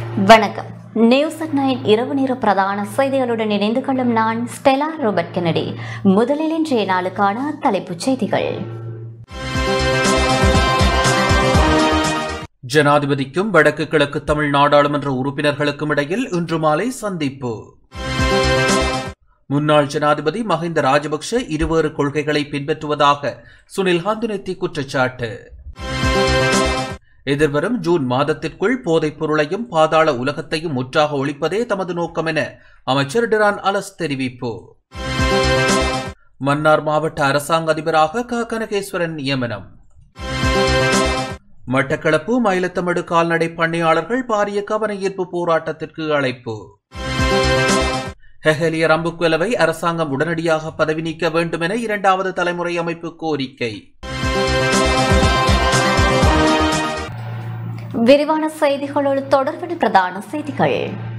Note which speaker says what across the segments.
Speaker 1: வணக்கம் news at nine இரவு நேர பிரதான செய்திகளுடன் இணைந்து கொள்ளும் நான் ஸ்டெலா ரோபர்ட் கெனடி முதலில் இன்றைய நாளுக்கான தலைப்புச் செய்திகள்
Speaker 2: ஜனாதிபதிக்கும் வடக்கு கிழக்கு தமிழ் நாடாளுமன்ற உறுப்பினர்களுக்கும் இடையில் இன்று மாலை சந்திப்பு முன்னாள் ஜனாதிபதி மஹிந்த ராஜபக்ஷ இருவேறு கொள்கைகளை பின்பற்றுவதாக சுனில் ஹந்துனெத்தி குற்றச்சாட்டு எதிர்வரும் ஜூன் மாதத்திற்குள் போதைப் பொருளையும் பாதாள உலகத்தையும் முற்றாக ஒழிப்பதே தமது நோக்கம் என அமைச்சர் டிரான் அலஸ் தெரிவிப்பு மன்னார் மாவட்ட அரசாங்க அதிபராக க கனகேஸ்வரன் நியமனம் மட்டக்களப்பு மயிலத்தமடு கால்நடை பண்ணையாளர்கள் பாரிய கவன ஈர்ப்பு போராட்டத்திற்கு அழைப்பு ஹெஹலிய ரம்புக்குலவை அரசாங்கம் உடனடியாக பதவி நீக்க வேண்டும் என இரண்டாவது தலைமுறை அமைப்பு கோரிக்கை
Speaker 1: விரிவான செய்திகளோடு தொடர்பான பிரதான செய்திகள்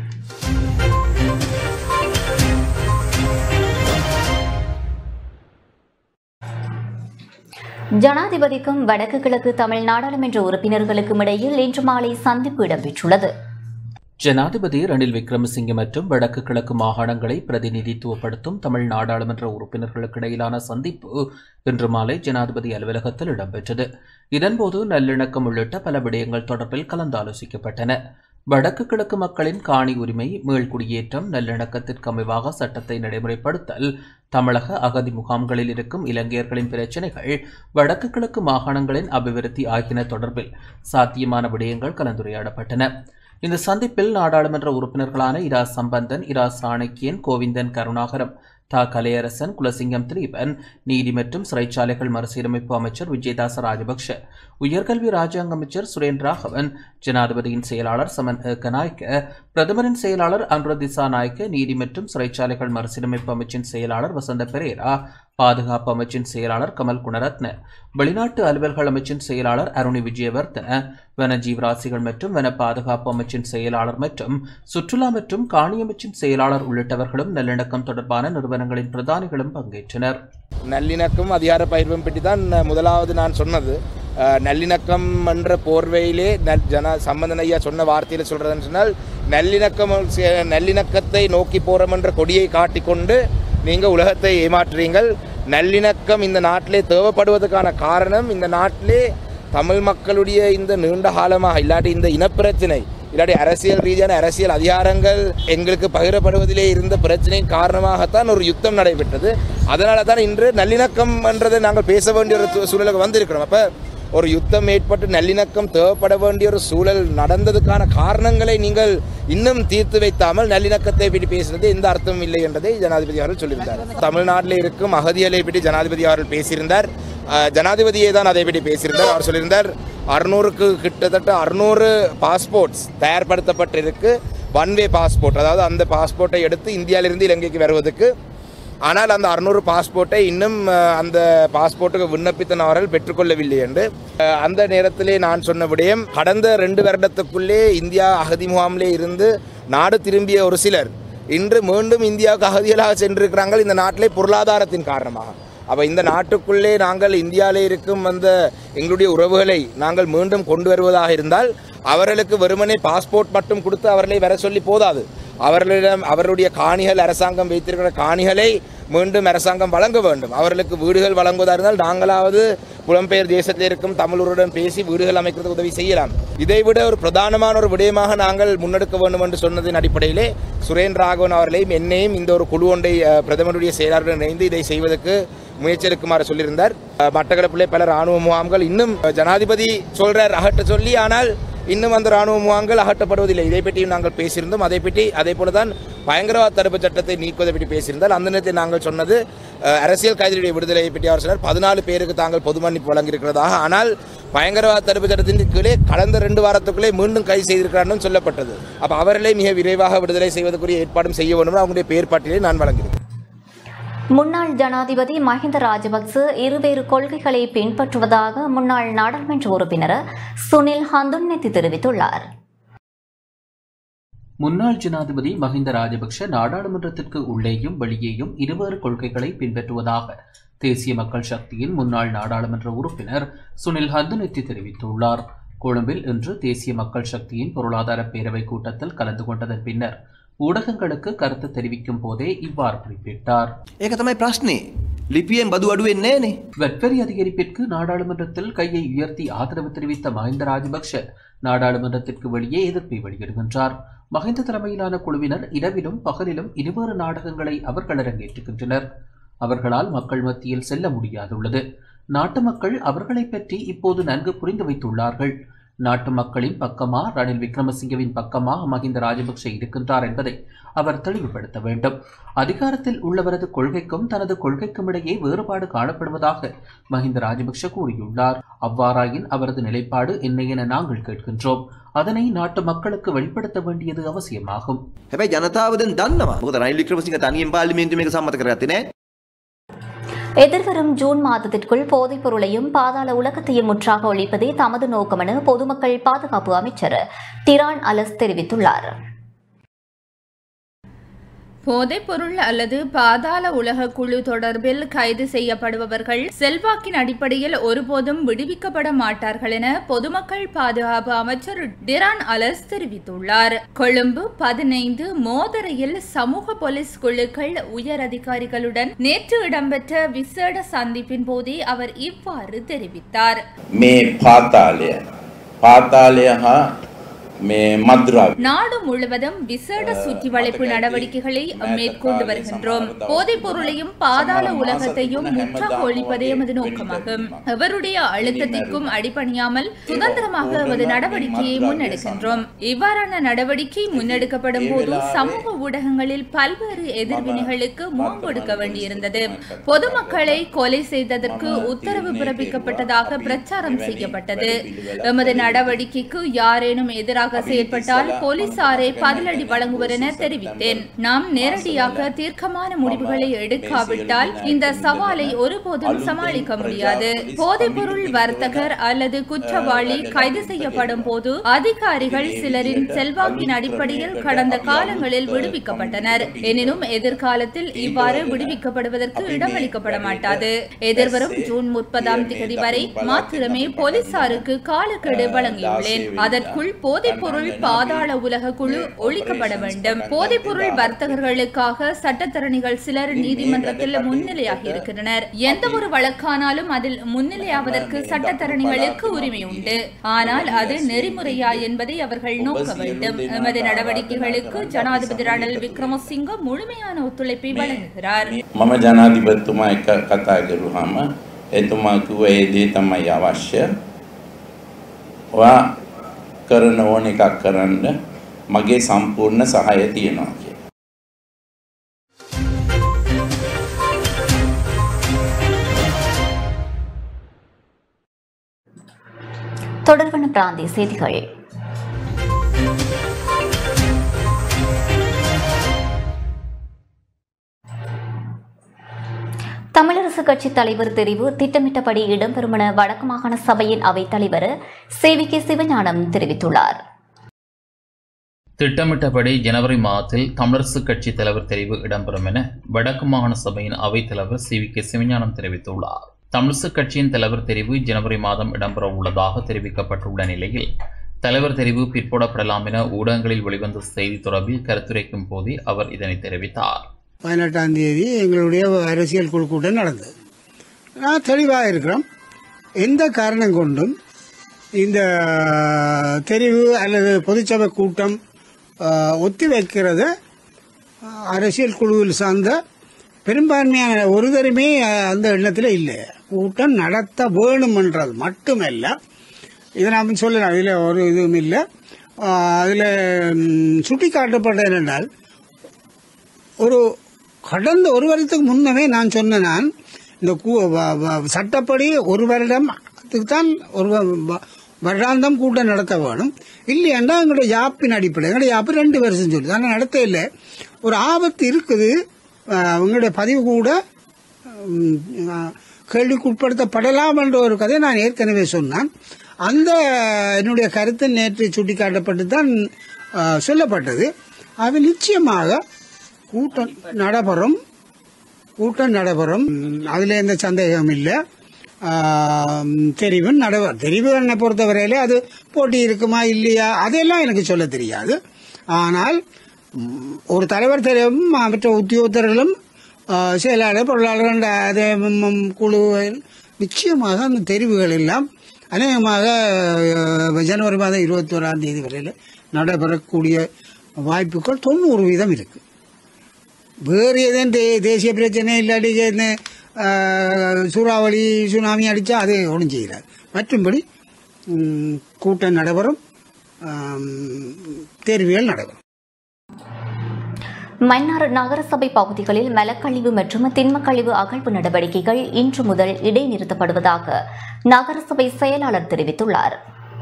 Speaker 1: ஜனாதிபதிக்கும் வடக்கு கிழக்கு தமிழ் நாடாளுமன்ற உறுப்பினர்களுக்கும் இடையில் இன்று மாலை சந்திப்பு இடம்பெற்றுள்ளது
Speaker 2: ஜனாதிபதி ரணில் விக்ரமசிங்கே மற்றும் வடக்கு கிழக்கு மாகாணங்களை பிரதிநிதித்துவப்படுத்தும் தமிழ் நாடாளுமன்ற உறுப்பினர்களுக்கு இடையிலான சந்திப்பு இன்று மாலை ஜனாதிபதி அலுவலகத்தில் இடம்பெற்றது இதன்போது நல்லிணக்கம் உள்ளிட்ட பல விடயங்கள் தொடர்பில் கலந்தாலோசிக்கப்பட்டன வடக்கு கிழக்கு மக்களின் காணி உரிமை மீள்குடியேற்றம் நல்லிணக்கத்திற்கு அமைவாக சட்டத்தை நடைமுறைப்படுத்தல் தமிழக அகதி முகாம்களில் இருக்கும் இலங்கையர்களின் பிரச்சினைகள் வடக்கு கிழக்கு மாகாணங்களின் அபிவிருத்தி ஆகியன தொடர்பில் சாத்தியமான விடயங்கள் கலந்துரையாடப்பட்டன இந்த சந்திப்பில் நாடாளுமன்ற உறுப்பினர்களான இரா சம்பந்தன் இரா சாணக்கியன் கோவிந்தன் கருணாகரம் தா கலையரசன் குலசிங்கம் திலீபன் நீதி மற்றும் சிறைச்சாலைகள் மறுசீரமைப்பு அமைச்சர் விஜயதாச ராஜபக்ஷ உயர்கல்வி ராஜாங்க அமைச்சர் சுரேன் ராகவன் ஜனாதிபதியின் செயலாளர் சமன் கநாயக்க பிரதமரின் செயலாளர் அனுர திசா நாயக்க நீதி மற்றும் சிறைச்சாலைகள் மறுசீரமைப்பு அமைச்சின் செயலாளர் வசந்த பெரேரா பாதுகாப்பு அமைச்சின் செயலாளர் கமல் குணரத்ன வெளிநாட்டு அலுவல்கள் அமைச்சின் செயலாளர் அருணி விஜயவர்தன வன ஜீவராசிகள் மற்றும் வன பாதுகாப்பு அமைச்சின் செயலாளர் மற்றும் சுற்றுலா மற்றும் காணி அமைச்சின் செயலாளர் உள்ளிட்டவர்களும் நல்லிணக்கம் தொடர்பான நிறுவனங்களின் பிரதானிகளும் பங்கேற்றனர்
Speaker 3: நல்லிணக்கம் அதிகார பயிர்வும் பற்றி தான் முதலாவது நான் சொன்னது அஹ், நல்லிணக்கம் என்ற போர்வையிலே நல் ஜன சம்பந்தன் ஐயா சொன்ன வார்த்தையில் சொல்கிறதுன்னு சொன்னால் நல்லிணக்கம் சே- நல்லிணக்கத்தை நோக்கி போகிறோம் என்ற கொடியை காட்டிக்கொண்டு நீங்கள் உலகத்தை ஏமாற்றுறீங்கள் நல்லிணக்கம் இந்த நாட்டிலே தேவைப்படுவதற்கான காரணம் இந்த நாட்டிலே தமிழ் மக்களுடைய இந்த நீண்ட காலமாக இல்லாட்டி இந்த இனப்பிரச்சினை இல்லாட்டி அரசியல் ரீதியான அரசியல் அதிகாரங்கள் எங்களுக்கு பகிரப்படுவதிலே இருந்த பிரச்சனையின் காரணமாகத்தான் ஒரு யுத்தம் நடைபெற்றது அதனால தான் இன்று நல்லிணக்கம் என்றதை நாங்கள் பேச வேண்டிய ஒரு சூ- சூழலுக்கு வந்திருக்கிறோம் அப்போ ஒரு யுத்தம் ஏற்பட்டு நல்லிணக்கம் தேவைப்பட வேண்டிய ஒரு சூழல் நடந்ததுக்கான காரணங்களை நீங்கள் இன்னும் தீர்த்து வைத்தாமல் நல்லிணக்கத்தை பற்றி பேசுனது எந்த அர்த்தமும் இல்லை என்பதை ஜனாதிபதி அவர்கள் சொல்லியிருந்தார் தமிழ்நாட்டில் இருக்கும் அகதிகளை பற்றி ஜனாதிபதி அவர்கள் பேசியிருந்தார் அஹ், ஜனாதிபதியே தான் அதை பற்றி பேசியிருந்தார் அவர் சொல்லியிருந்தார் அறுநூறுக்கு கிட்டத்தட்ட அறுநூறு பாஸ்போர்ட்ஸ் தயார்படுத்தப்பட்டிருக்கு ஒன் வே பாஸ்போர்ட் அதாவது அந்த பாஸ்போர்ட்டை எடுத்து இந்தியாவிலிருந்து இலங்கைக்கு வருவதற்கு ஆனால் அந்த அறுநூறு பாஸ்போர்ட்டை இன்னும் அஹ், அந்த பாஸ்போர்ட்டுக்கு விண்ணப்பித்தனவர்கள் பெற்றுக்கொள்ளவில்லை என்று அஹ், அந்த நேரத்திலே நான் சொன்ன விடயம் கடந்த ரெண்டு வருடத்துக்குள்ளே இந்தியா அகதி முகாமிலே இருந்து நாடு திரும்பிய ஒரு சிலர் இன்று மீண்டும் இந்தியாவுக்கு அகதிகளாக சென்றிருக்கிறார்கள் இந்த நாட்டிலே பொருளாதாரத்தின் காரணமாக அப்போ இந்த நாட்டுக்குள்ளே நாங்கள் இந்தியாவிலே இருக்கும் அந்த எங்களுடைய உறவுகளை நாங்கள் மீண்டும் கொண்டு வருவதாக இருந்தால் அவர்களுக்கு வெறுமனே பாஸ்போர்ட் மட்டும் கொடுத்து அவர்களை வர சொல்லி போதாது அவர்களிடம் அவர்களுடைய காணிகள் அரசாங்கம் வைத்திருக்கிற காணிகளை மீண்டும் அரசாங்கம் வழங்க வேண்டும் அவர்களுக்கு வீடுகள் வழங்குவதாக இருந்தால் நாங்களாவது புலம்பெயர் தேசத்தில் இருக்கும் தமிழருடன் பேசி வீடுகள் அமைக்கிறதுக்கு உதவி செய்யலாம் இதைவிட ஒரு பிரதானமான ஒரு விடயமாக நாங்கள் முன்னெடுக்க வேண்டும் என்று சொன்னதின் அடிப்படையிலே சுரேன் ராகவன் அவர்களையும் என்னையும் இந்த ஒரு குழு ஒன்றை அஹ், பிரதமருடைய செயலாளருடன் இணைந்து இதை செய்வதற்கு முயற்சி எடுக்குமாறு சொல்லியிருந்தார் அஹ், மட்டக்களப்பிலே பல ராணுவ முகாம்கள் இன்னும் அஹ், ஜனாதிபதி சொல்றார் அகற்ற சொல்லி ஆனால் இன்னும் அந்த ராணுவ முகாம்கள் அகற்றப்படுவதில்லை இதை பற்றியும் நாங்கள் பேசியிருந்தோம் அதை பற்றி அதே போல தான் பயங்கரவாத தடுப்பு சட்டத்தை நீக்குவதை பற்றி பேசியிருந்தால் அந்த நேரத்தில் நாங்கள் சொன்னது அஹ், அரசியல் கைதிகளுடைய விடுதலையை பற்றி அவர் சொன்னார் பதினாலு பேருக்கு தாங்கள் பொது மன்னிப்பு வழங்கியிருக்கிறதாக ஆனால் பயங்கரவாத தடுப்பு சட்டத்தின் கீழே கடந்த ரெண்டு வாரத்துக்குள்ளே மீண்டும் கைது செய்திருக்கிறார்கள் சொல்லப்பட்டது அப்போ அவர்களை மிக விரைவாக விடுதலை செய்வதற்குரிய ஏற்பாடும் செய்ய வேண்டும் என்று அவங்களுடைய பெயர் பட்டியலை நான் வழங்கினேன்
Speaker 1: முன்னாள் ஜனாதிபதி மஹிந்த ராஜபக்ச இருவேறு கொள்கைகளை பின்பற்றுவதாக முன்னாள் நாடாளுமன்ற உறுப்பினர் சுனில் ஹந்துன்னெத்தி தெரிவித்துள்ளார்
Speaker 2: முன்னாள் ஜனாதிபதி மஹிந்த ராஜபக்ஷ நாடாளுமன்றத்திற்கு உள்ளேயும் வெளியேயும் இருவேறு கொள்கைகளை பின்பற்றுவதாக தேசிய மக்கள் சக்தியின் முன்னாள் நாடாளுமன்ற உறுப்பினர் சுனில் ஹந்துனெத்தி தெரிவித்துள்ளார் கொழும்பில் இன்று தேசிய மக்கள் சக்தியின் பொருளாதார பேரவை கூட்டத்தில் கலந்து கொண்டதன் பின்னர் ஊடகங்களுக்கு கருத்து தெரிவிக்கும் போதே இவ்வாறு குறிப்பிட்டார்
Speaker 4: ඒක තමයි ප්‍රශ්නේ. ලිපියෙන් බදු අඩු වෙන්නේ නෑනේ.
Speaker 2: வெட்வரி அதிகரிப்பிற்கு நாடாளுமன்றத்தில் கையை உயர்த்தி ஆதரவு தெரிவித்த மஹிந்த ராஜபக்ஷ நாடாளுமன்றத்திற்கு வெளியே எதிர்ப்பை வெளியிடுகின்றார் மஹிந்த தலைமையிலான குழுவினர் இரவிலும் பகலிலும் இருவேறு நாடகங்களை அவர்கள் அரங்கேற்றுகின்றனர் அவர்களால் மக்கள் மத்தியில் செல்ல முடியாதுள்ளது நாட்டு மக்கள் அவர்களை பற்றி இப்போது நன்கு புரிந்து வைத்துள்ளார்கள் நாட்டு மக்களின் பக்கமா ரணில் விக்ரமசிங்கவின் பக்கமா மஹிந்த ராஜபக்ஷ இருக்கின்றார் என்பதை அவர் தெளிவுபடுத்த வேண்டும் அதிகாரத்தில் உள்ளவரது கொள்கைக்கும் தனது கொள்கைக்கும் இடையே வேறுபாடு காணப்படுவதாக மஹிந்த ராஜபக்ஷ கூறியுள்ளார் அவ்வாறாயின் அவரது நிலைப்பாடு என்ன என நாங்கள் கேட்கின்றோம் அதனை நாட்டு மக்களுக்கு வெளிப்படுத்த வேண்டியது அவசியமாகும்
Speaker 4: හැබැයි ජනතාව දැන් දන්නවා. මොකද රනිල් වික්‍රමසිංහ තනියෙන් පාර්ලිමේන්තුවේ මේක සම්මත කරගත්තේ නෑ.
Speaker 1: எதிர்வரும் ஜூன் மாதத்திற்குள் போதைப் பொருளையும் பாதாள உலகத்தையும் முற்றாக ஒழிப்பதே தமது நோக்கமென பொதுமக்கள் பாதுகாப்பு அமைச்சர் டிரான் அலஸ் தெரிவித்துள்ளார்
Speaker 5: போதைப்பொருள் அல்லது பாதாள உலக குழு தொடர்பில் கைது செய்யப்படுபவர்கள் செல்வாக்கின் அடிப்படையில் ஒருபோதும் விடுவிக்கப்பட மாட்டார்கள் என பொதுமக்கள் பாதுகாப்பு அமைச்சர் டிரான் அலஸ் தெரிவித்துள்ளார் கொழும்பு பதினைந்து மோதரையில் சமூக போலீஸ் குழுக்கள் உயர் அதிகாரிகளுடன் நேற்று இடம்பெற்ற விசேட சந்திப்பின் போதே அவர் இவ்வாறு தெரிவித்தார்
Speaker 6: මේ පාතාලය පාතාලය හා මේ මද්‍රාව
Speaker 5: நாடு முழுவதும் விசேட சுற்றி வளைப்பு நடவடிக்கைகளை மேற்கொண்டு வருகின்றோம் போதைப் பொருளையும் பாதாள உலகத்தையும் முற்றாக ஒழிப்பதே எமது நோக்கமாகும் எவருடைய அழுத்தத்திற்கும் அடிபணியாமல் சுதந்திரமாக எமது நடவடிக்கையை முன்னெடுக்கின்றோம் இவ்வாறான நடவடிக்கை முன்னெடுக்கப்படும் போது சமூக ஊடகங்களில் பல்வேறு எதிர்வினைகளுக்கு முகம் கொடுக்க வேண்டியிருந்தது பொதுமக்களை கொலை செய்ததற்கு உத்தரவு பிறப்பிக்கப்பட்டதாக பிரச்சாரம் செய்யப்பட்டது எமது நடவடிக்கைக்கு யாரேனும் எதிராக செயல்பட்டால் போலீசாரே பதிலடி வழங்குவர் என தெரிவித்தேன் நாம் நேரடியாக தீர்க்கமான முடிவுகளை எடுக்காவிட்டால் இந்த சவாலை ஒருபோதும் சமாளிக்க முடியாது போதைப்பொருள் வர்த்தகர் அல்லது குற்றவாளி கைது செய்யப்படும் போது அதிகாரிகள் சிலரின் செல்வாக்கின் அடிப்படையில் கடந்த காலங்களில் விடுவிக்கப்பட்டனர் எனினும் எதிர்காலத்தில் இவ்வாறு விடுவிக்கப்படுவதற்கு இடமளிக்கப்பட மாட்டாது எதிர்வரும் ஜூன் முப்பதாம் தேதி வரை மாத்திரமே போலீசாருக்கு காலக்கெடு வழங்கியுள்ளேன் அதற்குள் போதைப்பொருள் பாதாள உலக குழு ஒழிக்கப்பட வேண்டும் போதைப்பொருள் வர்த்தகர்களுக்காக சட்டத்தரணிகள் சிலர் நீதிமன்றத்தில் முன்னிலையாகி இருக்கின்றனர் எந்த ஒரு வழக்கானாலும் அதில் முன்னிலையாவதற்கு சட்டத்தரணிகளுக்கு உரிமை உண்டு ஆனால் அது நெறிமுறையா என்பதை அவர்கள் நோக்க வேண்டும் எமது நடவடிக்கைகளுக்கு ஜனாதிபதி ரணில் விக்ரமசிங்க முழுமையான ஒத்துழைப்பை வழங்குகிறார்
Speaker 6: මම ජනාධිපතිතුමා එක කතා කරුහම එතුමා කිව්වා ඒ දේ තමයි අවශ්‍ය. ඔයා කරන ඕන එකක් කරන්න මගේ සම්පූර්ණ සහාය තියෙනවා කියලා.
Speaker 1: தொடர்பான பிராந்திய செய்திகள் தமிழரசு கட்சி தலைவர் தெரிவு திட்டமிட்டபடி இடம்பெறும் என வடக்கு மாகாண சபையின் அவைத் தலைவர் சி வி கே சிவஞானம் தெரிவித்துள்ளார்
Speaker 7: திட்டமிட்டபடி ஜனவரி மாதத்தில் தமிழரசுக் கட்சி தலைவர் தெரிவு இடம்பெறும் என வடக்கு மாகாண சபையின் அவைத் தலைவர் சி வி கே சிவஞானம் தெரிவித்துள்ளார் தமிழரசுக் கட்சியின் தலைவர் தெரிவு ஜனவரி மாதம் இடம்பெற உள்ளதாக தெரிவிக்கப்பட்டுள்ள நிலையில் தலைவர் தெரிவு பிற்போடப்படலாம் என ஊடகங்களில் வெளிவந்த செய்தி தொடர்பில் கருத்துரைக்கும் போதே அவர் இதனை தெரிவித்தார்
Speaker 8: பதினெட்டாம் தேதி எங்களுடைய அரசியல் குழு கூட்டம் நடந்தது நான் தெளிவாக இருக்கிறோம் எந்த காரணம் கொண்டும் இந்த தெரிவு அல்லது பொதுச்சபை கூட்டம் ஆஹ், ஒத்தி வைக்கிறத ஆஹ், அரசியல் குழுவில் சார்ந்த பெரும்பான்மையான ஒருதருமே ஆஹ், அந்த எண்ணத்தில் இல்லை கூட்டம் நடத்த வேணுமென்றது மட்டுமல்ல இதை நாம் சொல்லலாம் இதில் ஒரு இதுவும் இல்லை அதில் சுட்டி காட்டப்பட்டது என்னென்றால் ஒரு கடந்த ஒரு வருடத்துக்கு முன்னமே நான் சொன்னேன் நான் இந்த கூ- வ- வ- சட்டப்படி ஒரு வருடம் தான் ஒரு வ- வ- வருடாந்தம் கூட்டம் நடத்த வேணும் இல்லையாண்டா எங்களுடைய யாப்பின் அடிப்படை எங்களுடைய யாப்பு ரெண்டு வருஷம் சொல்லுது ஆனால் நடத்த இல்லை ஒரு ஆபத்து இருக்குது அஹ், எங்களுடைய பதிவு கூட உம், அஹ், கேள்விக்குட்படுத்தப்படலாம் என்ற ஒரு கதையை நான் ஏற்கனவே சொன்னேன் அந்த என்னுடைய கருத்து நேற்று சுட்டிக்காட்டப்பட்டு தான் அஹ், சொல்லப்பட்டது அது நிச்சயமாக கூட்டம் நடைபெறும் கூட்டம் நடைபெறும் அதில் எந்த சந்தேகம் இல்லை ஆம், தெரிவு நடுவ தெரிவு என்னை பொறுத்தவரையிலே அது போட்டி இருக்குமா இல்லையா அதெல்லாம் எனக்கு சொல்ல தெரியாது ஆனால் ம், ஒரு தலைவர் தெரியும் மற்ற உத்தியோகத்தர்களும் ஆ, செயலாளர் பொருளாளர் என்ற அதே ம், ம், குழு நிச்சயமாக அந்த தெரிவுகள் எல்லாம் அநேகமாக ஆ, ஜனவரி மாதம் இருபத்தி ஓராம் தேதி வரையில் நடைபெறக்கூடிய வாய்ப்புகள் தொண்ணூறு வீதம் இருக்கு வேறு எதுவும் தே தேசிய பிரச்சனை இல்லாட்டி இந்த, ஆ, சூறாவளி சுனாமி அடித்தா அது ஒன்றும் செய்கிறார் மற்றும்படி ம், கூட்டம் நடைபெறும் ஆம், தேர்வுகள் நடைபெறும்
Speaker 1: மன்னார் நகரசபை பகுதிகளில் மலக்கழிவு மற்றும் திண்மக்கழிவு அகழ்வு நடவடிக்கைகள் இன்று முதல் இடைநிறுத்தப்படுவதாக நகரசபை செயலாளர் தெரிவித்துள்ளார்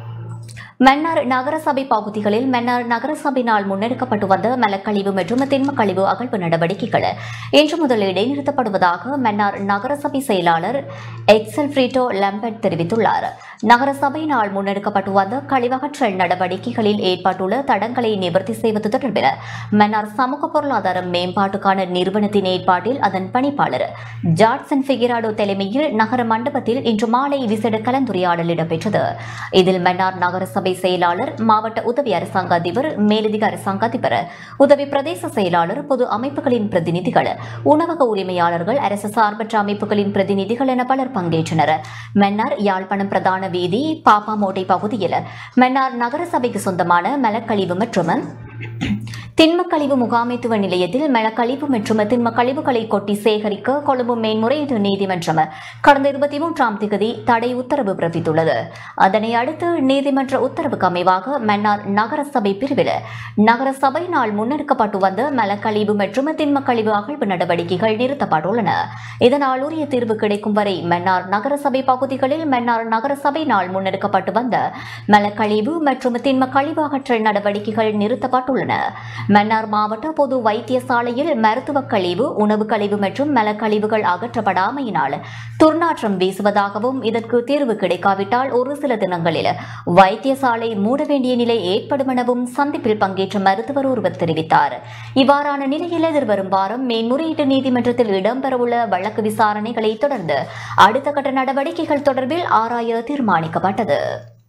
Speaker 1: மன்னார் நகரசபை பகுதிகளில் மன்னார் நகரசபையினால் முன்னெடுக்கப்பட்டு வந்த மலக்கழிவு மற்றும் திண்மக்கழிவு அகழ்வு நடவடிக்கைகள் இன்று முதல் இடைநிறுத்தப்படுவதாக மன்னார் நகரசபை செயலாளர் எக்ஸல் ஃப்ரீட்டோ லம்பர்ட் தெரிவித்துள்ளார் நகரசபையினால் முன்னெடுக்கப்பட்டு வந்த கழிவகற்றல் நடவடிக்கைகளில் ஏற்பட்டுள்ள தடங்களை நிவர்த்தி செய்வது தொடர்பில் மன்னார் சமூக பொருளாதார மேம்பாட்டுக்கான நிறுவனத்தின் ஏற்பாட்டில் அதன் பணிப்பாளர் ஜாட்சன் ஃபிகிராடோ தலைமையில் நகர மண்டபத்தில் இன்று மாலை விசேட கலந்துரையாடல் இடம்பெற்றது இதில் மன்னார் நகரசபை செயலாளர் மாவட்ட உதவி அரசாங்க அதிபர் மேலதிக அரசாங்க அதிபர் உதவி பிரதேச செயலாளர் பொது அமைப்புகளின் பிரதிநிதிகள் உணவக உரிமையாளர்கள் அரசு சார்பற்ற அமைப்புகளின் பிரதிநிதிகள் என பலர் பங்கேற்றனர் மன்னார் யாழ்ப்பாணம் பிரதான வீதி பாப்பாமோட்டை பகுதியில் மன்னார் நகரசபைக்கு சொந்தமான மலக்கழிவு மற்றும் திண்மக்கழிவு முகாமைத்துவ நிலையத்தில் மலக்கழிவு மற்றும் திண்ம கழிவுகளை கொட்டி சேகரிக்க கொழும்பு மேன்முறையீட்டு நீதிமன்றம் கடந்த இருபத்தி மூன்றாம் திகதி தடை உத்தரவு பிறப்பித்துள்ளது அதனை அடுத்து நீதிமன்ற உத்தரவுக்கு அமைவாக மன்னார் நகரசபை பிரிவில் நகரசபையினால் முன்னெடுக்கப்பட்டு வந்த மலக்கழிவு மற்றும் திண்ம கழிவு அகழ்வு நடவடிக்கைகள் நிறுத்தப்பட்டுள்ளன இதனால் உரிய தீர்வு கிடைக்கும் வரை மன்னார் நகரசபை பகுதிகளில் மன்னார் நகரசபையினால் முன்னெடுக்கப்பட்டு வந்த மலக்கழிவு மற்றும் திண்ம கழிவு அகற்றல் நடவடிக்கைகள் நிறுத்தப்பட்டுள்ளன மன்னார் மாவட்ட பொது வைத்தியசாலையில் மருத்துவ கழிவு உணவு கழிவு மற்றும் மலக்கழிவுகள் அகற்றப்படாமையினால் துர்நாற்றம் வீசுவதாகவும் இதற்கு தீர்வு கிடைக்காவிட்டால் ஒரு சில தினங்களில் வைத்தியசாலை மூட வேண்டிய நிலை ஏற்படும் எனவும் சந்திப்பில் பங்கேற்ற மருத்துவர் ஒருவர் தெரிவித்தார் இவ்வாறான நிலையில் எதிர்வரும் வாரம் மேன்முறையீட்டு நீதிமன்றத்தில் இடம்பெறவுள்ள வழக்கு விசாரணைகளை தொடர்ந்து அடுத்த கட்ட நடவடிக்கைகள் தொடர்பில் ஆராய தீர்மானிக்கப்பட்டது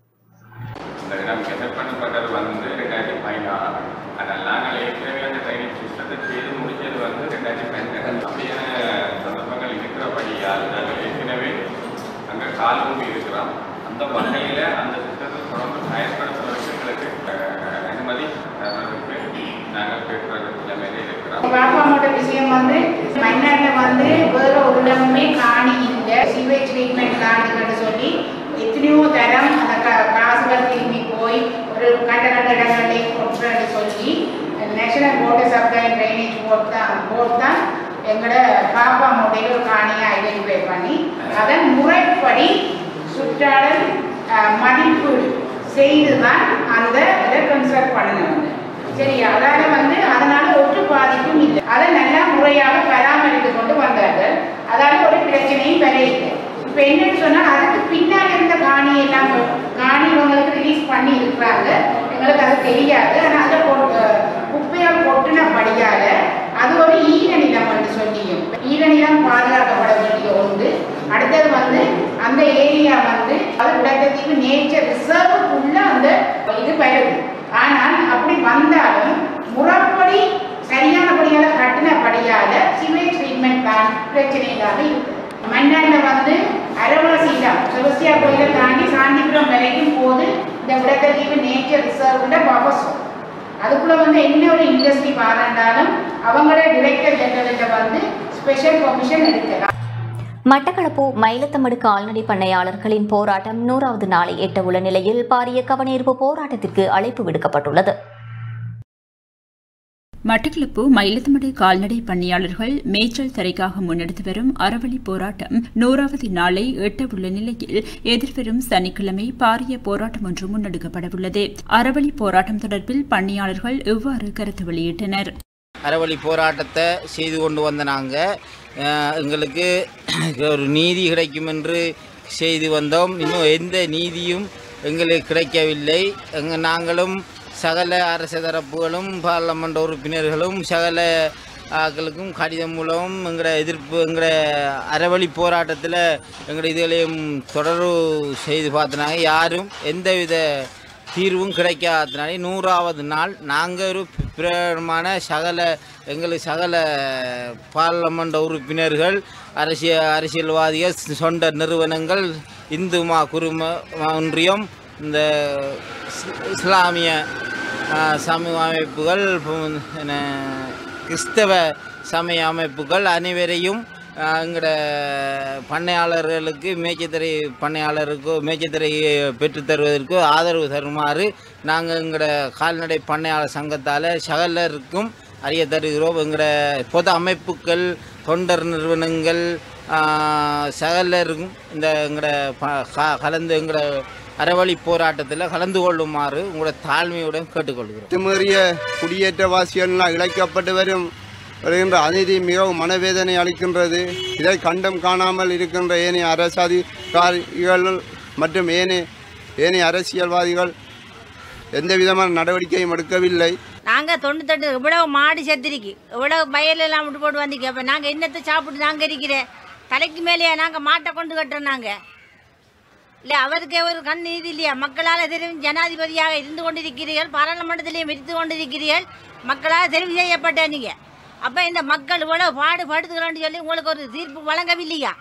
Speaker 9: இந்த இடம் கெசட் பண்ணப்பட்டது வந்து ரெண்டாயிரத்தி பதினாறு அதனால் நாங்கள் ஏற்கனவே அந்த ட்ரைனிங் சிஸ்டத்தை செய்து முடிச்சது வந்து ரெண்டாயிரத்தி பன்னெண்டு அப்படியான சந்தர்ப்பங்கள் இருக்கிறபடியால் நாங்கள் ஏற்கனவே அங்கே கால் ஊன்றி இருக்கிறோம் அந்த வகையில் அந்த சிஸ்டத்தை தொடர்ந்து பயன்படுத்துவதற்கு எங்களுக்கு அஹ், அனுமதி தருவதற்கு நாங்கள் பெற்ற நிலைமையில இருக்கிறோம்
Speaker 10: பாப்பாமோட விஷயம் வந்து மன்னர்ல வந்து வேற ஒரு இடமுமே காணி இல்லை சிவேஜ் ட்ரீட்மெண்ட் காணுங்கன்னு சொல்லி எத்தனையோ தரம் அந்த கா- காசுகள் திரும்பி போய் ஒரு கண்ட கண்ட இடங்களையும் கொட்டுறன்னு சொல்லி national water supply drainage board தான் போர்ட் தான் எங்களோட பாப்பா மோட்டையில் ஒரு காணியை ஐடென்டிஃபை பண்ணி அதன் முறைப்படி சுற்றாடல் அஹ், மதிப்பீடு செய்து தான் அந்த இதை கன்ஸ்ட்ரக்ட் பண்ணணும் சரியா அதால வந்து அதனால ஒற்று பாதிப்பும் இல்லை அதை நல்லா முறையாக பராமரித்து கொண்டு வந்தார்கள் அதால ஒரு பிரச்சனையும் வர இல்லை இப்போ என்னன்னு சொன்னா அதுக்கு பின்னால் இருந்த காணி எல்லாம் காணி இவங்களுக்கு ரிலீஸ் பண்ணி இருக்கிறாங்க எங்களுக்கு அது தெரியாது ஆனால் அதை கொண்டு குப்பையால் கொட்டினபடியால அது ஒரு ஈர நிலம் என்று சொல்லியும் ஈர நிலம் பாதுகாக்கப்பட வேண்டிய ஒன்று அடுத்தது வந்து அந்த ஏரியா வந்து அது உடற்தீவு நேச்சர் ரிசர்வுக்குள்ள அந்த இது வருது ஆனால் அப்படி வந்தாலும் முறைப்படி சரியானபடியால கட்டினபடியால சிவேஜ் ட்ரீட்மெண்ட் தான் பிரச்சனை இல்லாம இருக்கு மன்னார்ல வந்து அரவாசி இடம் செபஸ்தியா கோயிலை தாண்டி சாந்திபுரம் வரைக்கும் போது இந்த விடத்தீவு நேச்சர் ரிசர்வ்ல வாபஸ் வரும். அதுக்குள்ள வந்து என்ன ஒரு இண்டஸ்ட்ரி பாராண்டாலும் அவங்களோட டிரெக்டர் ஜெனரல்கிட்ட வந்து ஸ்பெஷல் பர்மிஷன் எடுக்கலாம்
Speaker 1: மட்டக்களப்பு மயிலத்தமடு கால்நடை பண்ணையாளர்களின் போராட்டம் நூறாவது நாளை எட்டவுள்ள நிலையில் பாரிய கவனீர்ப்பு போராட்டத்திற்கு அழைப்பு விடுக்கப்பட்டுள்ளது
Speaker 11: மட்டக்களப்பு மயிலத்தமடு கால்நடை பணியாளர்கள் மேய்ச்சல் தரைக்காக முன்னெடுத்து வரும் அறவழி போராட்டம் நூறாவது நாளை எட்டவுள்ள நிலையில் எதிர்வரும் சனிக்கிழமை பாரிய போராட்டம் ஒன்று முன்னெடுக்கப்படவுள்ளது அறவழி போராட்டம் தொடர்பில் பணியாளர்கள் இவ்வாறு கருத்து வெளியிட்டனர்
Speaker 12: அறவழி போராட்டத்தை செய்து கொண்டு வந்த நாங்கள் எங்களுக்கு ஒரு நீதி கிடைக்கும் என்று செய்து வந்தோம் இன்னும் எந்த நீதியும் எங்களுக்கு கிடைக்கவில்லை எங்க நாங்களும் சகல அரச தரப்புகளும் பார்லமெண்ட் உறுப்பினர்களும் சகல ஆக்களுக்கும் கடிதம் மூலம் எங்களோட எதிர்ப்பு எங்களோட அறவழி போராட்டத்தில் எங்களோட இதுகளையும் தொடர்பு செய்து பார்த்தனாங்க யாரும் எந்தவித தீர்வும் கிடைக்காதனாலே நூறாவது நாள் நாங்கள் ஒரு பிரமான சகல எங்களுக்கு சகல பாராளுமன்ற உறுப்பினர்கள் அரசியல் அரசியல்வாதிகள் சொந்த நிறுவனங்கள் இந்து மா குரும ஒன்றியம் இந்த இஸ்- இஸ்லாமிய ஆ, சமூக அமைப்புகள் பு- என்ன, கிறிஸ்தவ சமய அமைப்புகள் அனைவரையும் எங்களோட பண்ணையாளர்களுக்கு மேய்ச்சத்திரை பண்ணையாளருக்கு மேய்ச்சத்திரை பெற்றுத் தருவதற்கு ஆதரவு தருமாறு நாங்கள் எங்களோட கால்நடை பண்ணையாளர் சங்கத்தால் சகலருக்கும் அறிய தருகிறோம் எங்களோட பொது அமைப்புகள் தொண்டர் நிறுவனங்கள் ஆ, சகலருக்கும் இந்த எங்களோட ப- க- கலந்து எங்களோட அறவழி போராட்டத்தில் கலந்து கொள்ளுமாறு உங்களோட தாழ்மையுடன் கேட்டுக்கொள்கிறோம்
Speaker 13: அத்துமீறிய குடியேற்றவாசிகள்லாம் இழைக்கப்பட்டு வரும் வருகின்ற அநீதி மிகவும் மனவேதனை அளிக்கின்றது இதை கண்டம் காணாமல் இருக்கின்ற ஏனைய அரசாதிகாரிகள் மற்றும் ஏனைய ஏனைய அரசியல்வாதிகள் எந்த விதமான நடவடிக்கையும் எடுக்கவில்லை
Speaker 14: நாங்கள் தொண்ணூத்தெட்டு இவ்வளவு மாடு செத்துருக்கு இவ்வளவு வயல் எல்லாம் விட்டு போட்டு வந்திருக்கு அப்போ நாங்கள் என்னத்தை சாப்பிட்டு நாங்கள் இருக்கிறேன் தலைக்கு மேலேயே நாங்கள் மாட்டை கொண்டு கட்டுறோம் நாங்கள் இல்லை அவருக்கு ஒரு கண் நீதி இல்லையா மக்களால் தெரியும் ஜனாதிபதியாக இருந்து கொண்டிருக்கிறீர்கள் பாராளுமன்றத்திலையும் இருந்து கொண்டிருக்கிறீர்கள் மக்களால் தெரிவு செய்யப்பட்ட நீங்கள் அப்போ இந்த மக்கள் இவ்வளவு பாடுபடுத்துகிறோன்னு சொல்லி உங்களுக்கு ஒரு தீர்ப்பு வழங்கவில்லையா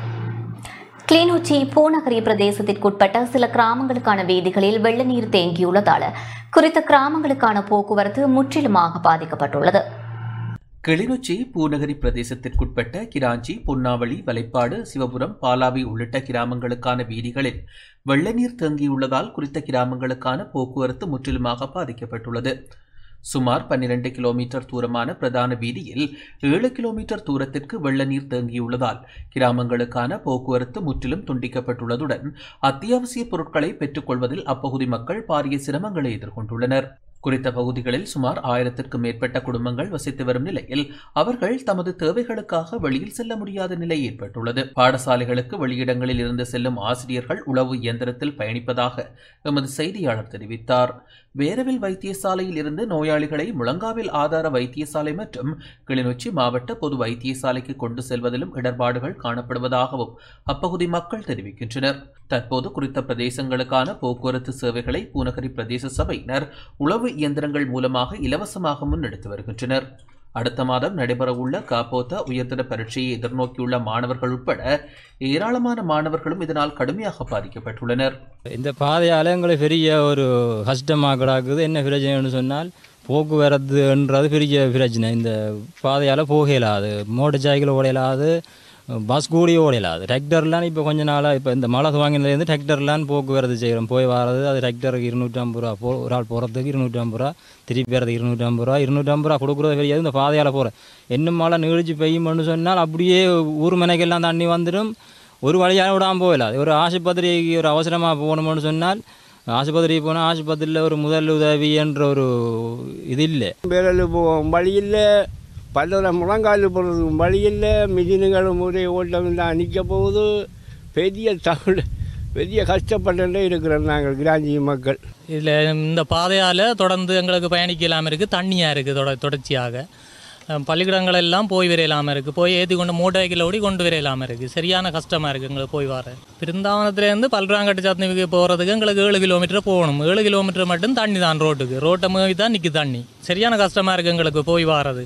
Speaker 1: கிளிநொச்சி பூநகரி பிரதேசத்திற்குட்பட்ட சில கிராமங்களுக்கான வீதிகளில் வெள்ள நீர் தேங்கியுள்ளதால் குறித்த கிராமங்களுக்கான போக்குவரத்து முற்றிலுமாக பாதிக்கப்பட்டுள்ளது
Speaker 2: கிளிநொச்சி பூநகரி பிரதேசத்திற்குட்பட்ட கிராஞ்சி பொன்னாவளி வலைப்பாடு சிவபுரம் பாலாவி உள்ளிட்ட கிராமங்களுக்கான வீதிகளில் வெள்ள நீர் தேங்கியுள்ளதால் குறித்த கிராமங்களுக்கான போக்குவரத்து முற்றிலுமாக பாதிக்கப்பட்டுள்ளது சுமார் 12 கிலோமீட்டர் தூரமான பிரதான வீதியில் ஏழு கிலோமீட்டர் தூரத்திற்கு வெள்ள நீர் தேங்கியுள்ளதால் கிராமங்களுக்கான போக்குவரத்து முற்றிலும் துண்டிக்கப்பட்டுள்ளதுடன் அத்தியாவசிய பொருட்களை பெற்றுக்கொள்வதில் அப்பகுதி மக்கள் பாரிய சிரமங்களை எதிர்கொண்டுள்ளனர் குறித்த பகுதிகளில் சுமார் ஆயிரத்திற்கும் மேற்பட்ட குடும்பங்கள் வசித்து வரும் நிலையில் அவர்கள் தமது தேவைகளுக்காக வெளியில் செல்ல முடியாத நிலை ஏற்பட்டுள்ளது பாடசாலைகளுக்கு வெளியிடங்களில் இருந்து செல்லும் ஆசிரியர்கள் உளவு இயந்திரத்தில் பயணிப்பதாக எமது செய்தியாளர் தெரிவித்தார் வேரவில் வைத்தியசாலையில் இருந்து நோயாளிகளை முழங்காவில் ஆதார வைத்தியசாலை மற்றும் கிளிநொச்சி மாவட்ட பொது வைத்தியசாலைக்கு கொண்டு செல்வதிலும் இடர்பாடுகள் காணப்படுவதாகவும் அப்பகுதி மக்கள் தெரிவிக்கின்றனர் தற்போது குறித்த பிரதேசங்களுக்கான போக்குவரத்து சேவைகளை பூநகரி பிரதேச சபையினர் உளவு இயந்திரங்கள் மூலமாக இலவசமாக முன்னெடுத்து வருகின்றனர் அடுத்த மாதம் நடைபெறவுள்ள காப்போத்த உயர்தர பரீட்சையை எதிர்நோக்கியுள்ள மாணவர்கள் உட்பட ஏராளமான மாணவர்களும் இதனால் கடுமையாக பாதிக்கப்பட்டுள்ளனர்
Speaker 15: இந்த பாதையால் எங்களுக்கு பெரிய ஒரு கஷ்டமாக கிடக்குது என்ன பிரச்சனைன்னு சொன்னால் போக்குவரத்துன்றது பெரிய பிரச்சனை இந்த பாதையால் போக இயலாது மோட்டர் சைக்கிள் ஓட இயலாது பஸ் கூடி ஓட இயலாது டிராக்டர்லாம் இப்போ கொஞ்ச நாளாக இப்போ இந்த மழை வாங்கினதுலேருந்து டிராக்டர்லாம் போக்குவரத்து செய்கிறோம் போய் வர்றது அது டிராக்டருக்கு இருநூற்றம்பது ரூபா போ ஒரு ஆள் போகிறதுக்கு இருநூற்றம்பது ரூபா திருப்பி வரதுக்கு இருநூற்றம்பது ரூபா இருநூற்றம்பது ரூபா கொடுக்குறது பெரிய இந்த பாதையால் போகிறேன் இன்னும் மழை நீடிச்சு பெய்யும்னு சொன்னால் அப்படியே ஊர் மனைக்கெல்லாம் தண்ணி வந்துடும் ஒரு வழியாக விடாமல் போகலாது ஒரு ஆஸ்பத்திரிக்கு ஒரு அவசரமாக போகணும்னு சொன்னால் ஆஸ்பத்திரிக்கு போனால் ஆஸ்பத்திரியில் ஒரு முதல் உதவி என்ற ஒரு இது இல்லை
Speaker 16: விரல் போவோம் வழியில் பல்லல முழங்கால் போகிறது வழியில் மிதினுங்களும் ஒரே ஓட்டம் தான் நிற்க போகுது பெரிய தமிழ் பெரிய கஷ்டப்பட்டு இருக்கிறோம் நாங்கள் கிராஞ்சி மக்கள்
Speaker 17: இதில் இந்த பாதையால் தொடர்ந்து எங்களுக்கு பயணிக்க இல்லாமல் இருக்குது தண்ணியாக இருக்குது தொட தொடர்ச்சியாக அஹ் பள்ளிக்கூடங்கள் எல்லாம் போய் வர இல்லாமல் இருக்குது போய் ஏற்றி கொண்டு மோட்டர் சைக்கிள் ஓடி கொண்டு வர இல்லாமல் இருக்குது சரியான கஷ்டமாக இருக்குது எங்களுக்கு போய் வர பிருந்தாவனத்துலேருந்து பல்ராங்கட்டு சாத்தனிக்கு போகிறதுக்கு எங்களுக்கு ஏழு கிலோமீட்டர் போகணும் ஏழு கிலோமீட்டர் மட்டும் தண்ணி தான் ரோட்டுக்கு ரோட்டை மேவி தான் நிற்கி தண்ணி சரியான கஷ்டமாக இருக்குது எங்களுக்கு போய் வாரது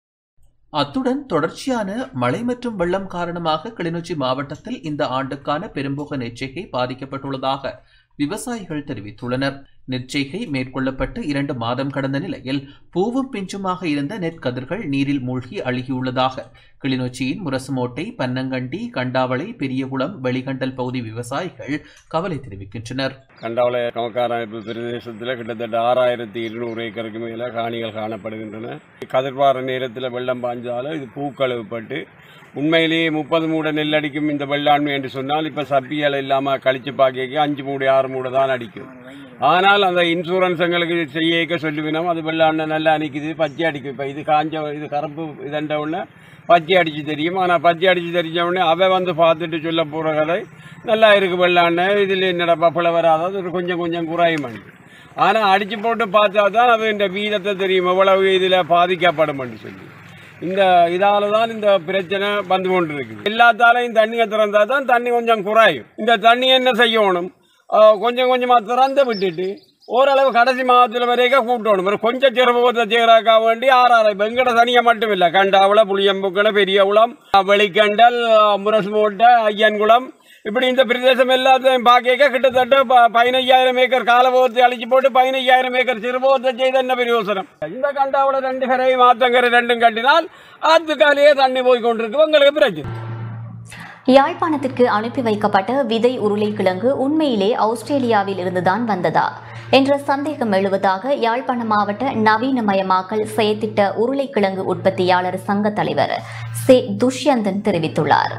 Speaker 2: அத்துடன் தொடர்ச்சியான மழை மற்றும் வெள்ளம் காரணமாக கிளிநொச்சி மாவட்டத்தில் இந்த ஆண்டுக்கான பெரும்போக நெச்சரிக்கை பாதிக்கப்பட்டுள்ளதாக விவசாயிகள் தெரிவித்துள்ளனர் நெற்செய்கை மேற்கொள்ளப்பட்டு இரண்டு மாதம் கடந்த நிலையில் பூவும் பிஞ்சுமாக இருந்த நெற்கதிர்கள் நீரில் மூழ்கி அழுகியுள்ளதாக கிளிநொச்சியின் முரசுமோட்டை பன்னங்கண்டி கண்டாவளை பெரியகுளம் வெளிகண்டல் பகுதி விவசாயிகள் கவலை தெரிவிக்கின்றனர்
Speaker 18: கண்டாவளை கமக்காராய்ப்பு பிரதேசத்தில் கிட்டத்தட்ட ஆறாயிரத்தி இருநூறு ஏக்கருக்கு மேலே காணிகள் காணப்படுகின்றன கதிர்பார நேரத்தில் வெள்ளம் பாஞ்சாலும் இது பூக்கழுவுப்பட்டு உண்மையிலேயே முப்பது மூட நெல் அடிக்கும் இந்த வெள்ளாண்மை என்று சொன்னால் இப்போ சப்பியல் இல்லாமல் கழிச்சு பார்க்க அஞ்சு மூடை ஆறு மூடை தான் அடிக்கும் ஆனால் அந்த இன்சூரன்ஸ் எங்களுக்கு செய்ய சொல்லுவினோம் அது வெள்ளாண்மை நல்லா அடிக்குது பச்சை அடிக்கும் இப்போ இது காஞ்ச இது கருப்பு இதண்ட உடனே பச்சை அடிச்சு தெரியும் ஆனால் பச்சை அடிச்சு தெரிஞ்ச உடனே அவ வந்து பார்த்துட்டு சொல்ல போகிற கதை நல்லா இருக்கு வெள்ளாண்மை இதில் என்னடா பப்பளை வராது அது கொஞ்சம் கொஞ்சம் குறையும் ஆனால் அடிச்சு போட்டு பார்த்தா தான் அது இந்த வீதத்தை தெரியும் எவ்வளவு இதில் பாதிக்கப்படும் சொல்லி இந்த இதால தான் இந்த பிரச்சனை வந்து கொண்டு இருக்குது எல்லாத்தாலையும் தண்ணியை திறந்தா தான் தண்ணி கொஞ்சம் குறையும் இந்த தண்ணி என்ன செய்யணும் ஆஹ் கொஞ்சம் கொஞ்சமாக திறந்து விட்டுட்டு ஓரளவு கடைசி மாதத்தில் வரைக்கும் கூட்டணும் ஒரு கொஞ்சம் சிறப்பத்தை செய்கிறாக்கா வேண்டி ஆறாறு வெங்கட தனியாக மட்டும் இல்லை கண்டாவளை புளியம்புக்களை பெரியகுளம் வெளிக்கண்டல் முரசுமோட்டை ஐயன்குளம் இப்படி இந்த பிரதேசம் எல்லாத்தையும் பார்க்க கிட்டத்தட்ட ப- பதினைஞ்சாயிரம் ஏக்கர் காலபோகத்தை அழிச்சு போட்டு பதினைஞ்சாயிரம் ஏக்கர் சிறுபோகத்தை செய்த என்ன பிரயோசனம் இந்த கண்டாவளை ரெண்டு கரை மாத்தங்கரை ரெண்டும் கட்டினால் ஆத்துக்காலேயே தண்ணி போய் கொண்டிருக்கு உங்களுக்கு பிரச்சனை
Speaker 1: யாழ்ப்பாணத்திற்கு அனுப்பி வைக்கப்பட்ட விதை உருளைக்கிழங்கு உண்மையிலே ஆஸ்திரேலியாவில் இருந்துதான் வந்ததா என்ற சந்தேகம் எழுவதாக யாழ்ப்பாண மாவட்ட நவீனமயமாக்கல் செயற்திட்ட உருளைக்கிழங்கு உற்பத்தியாளர் சங்க தலைவர் சே துஷ்யந்தன் தெரிவித்துள்ளார்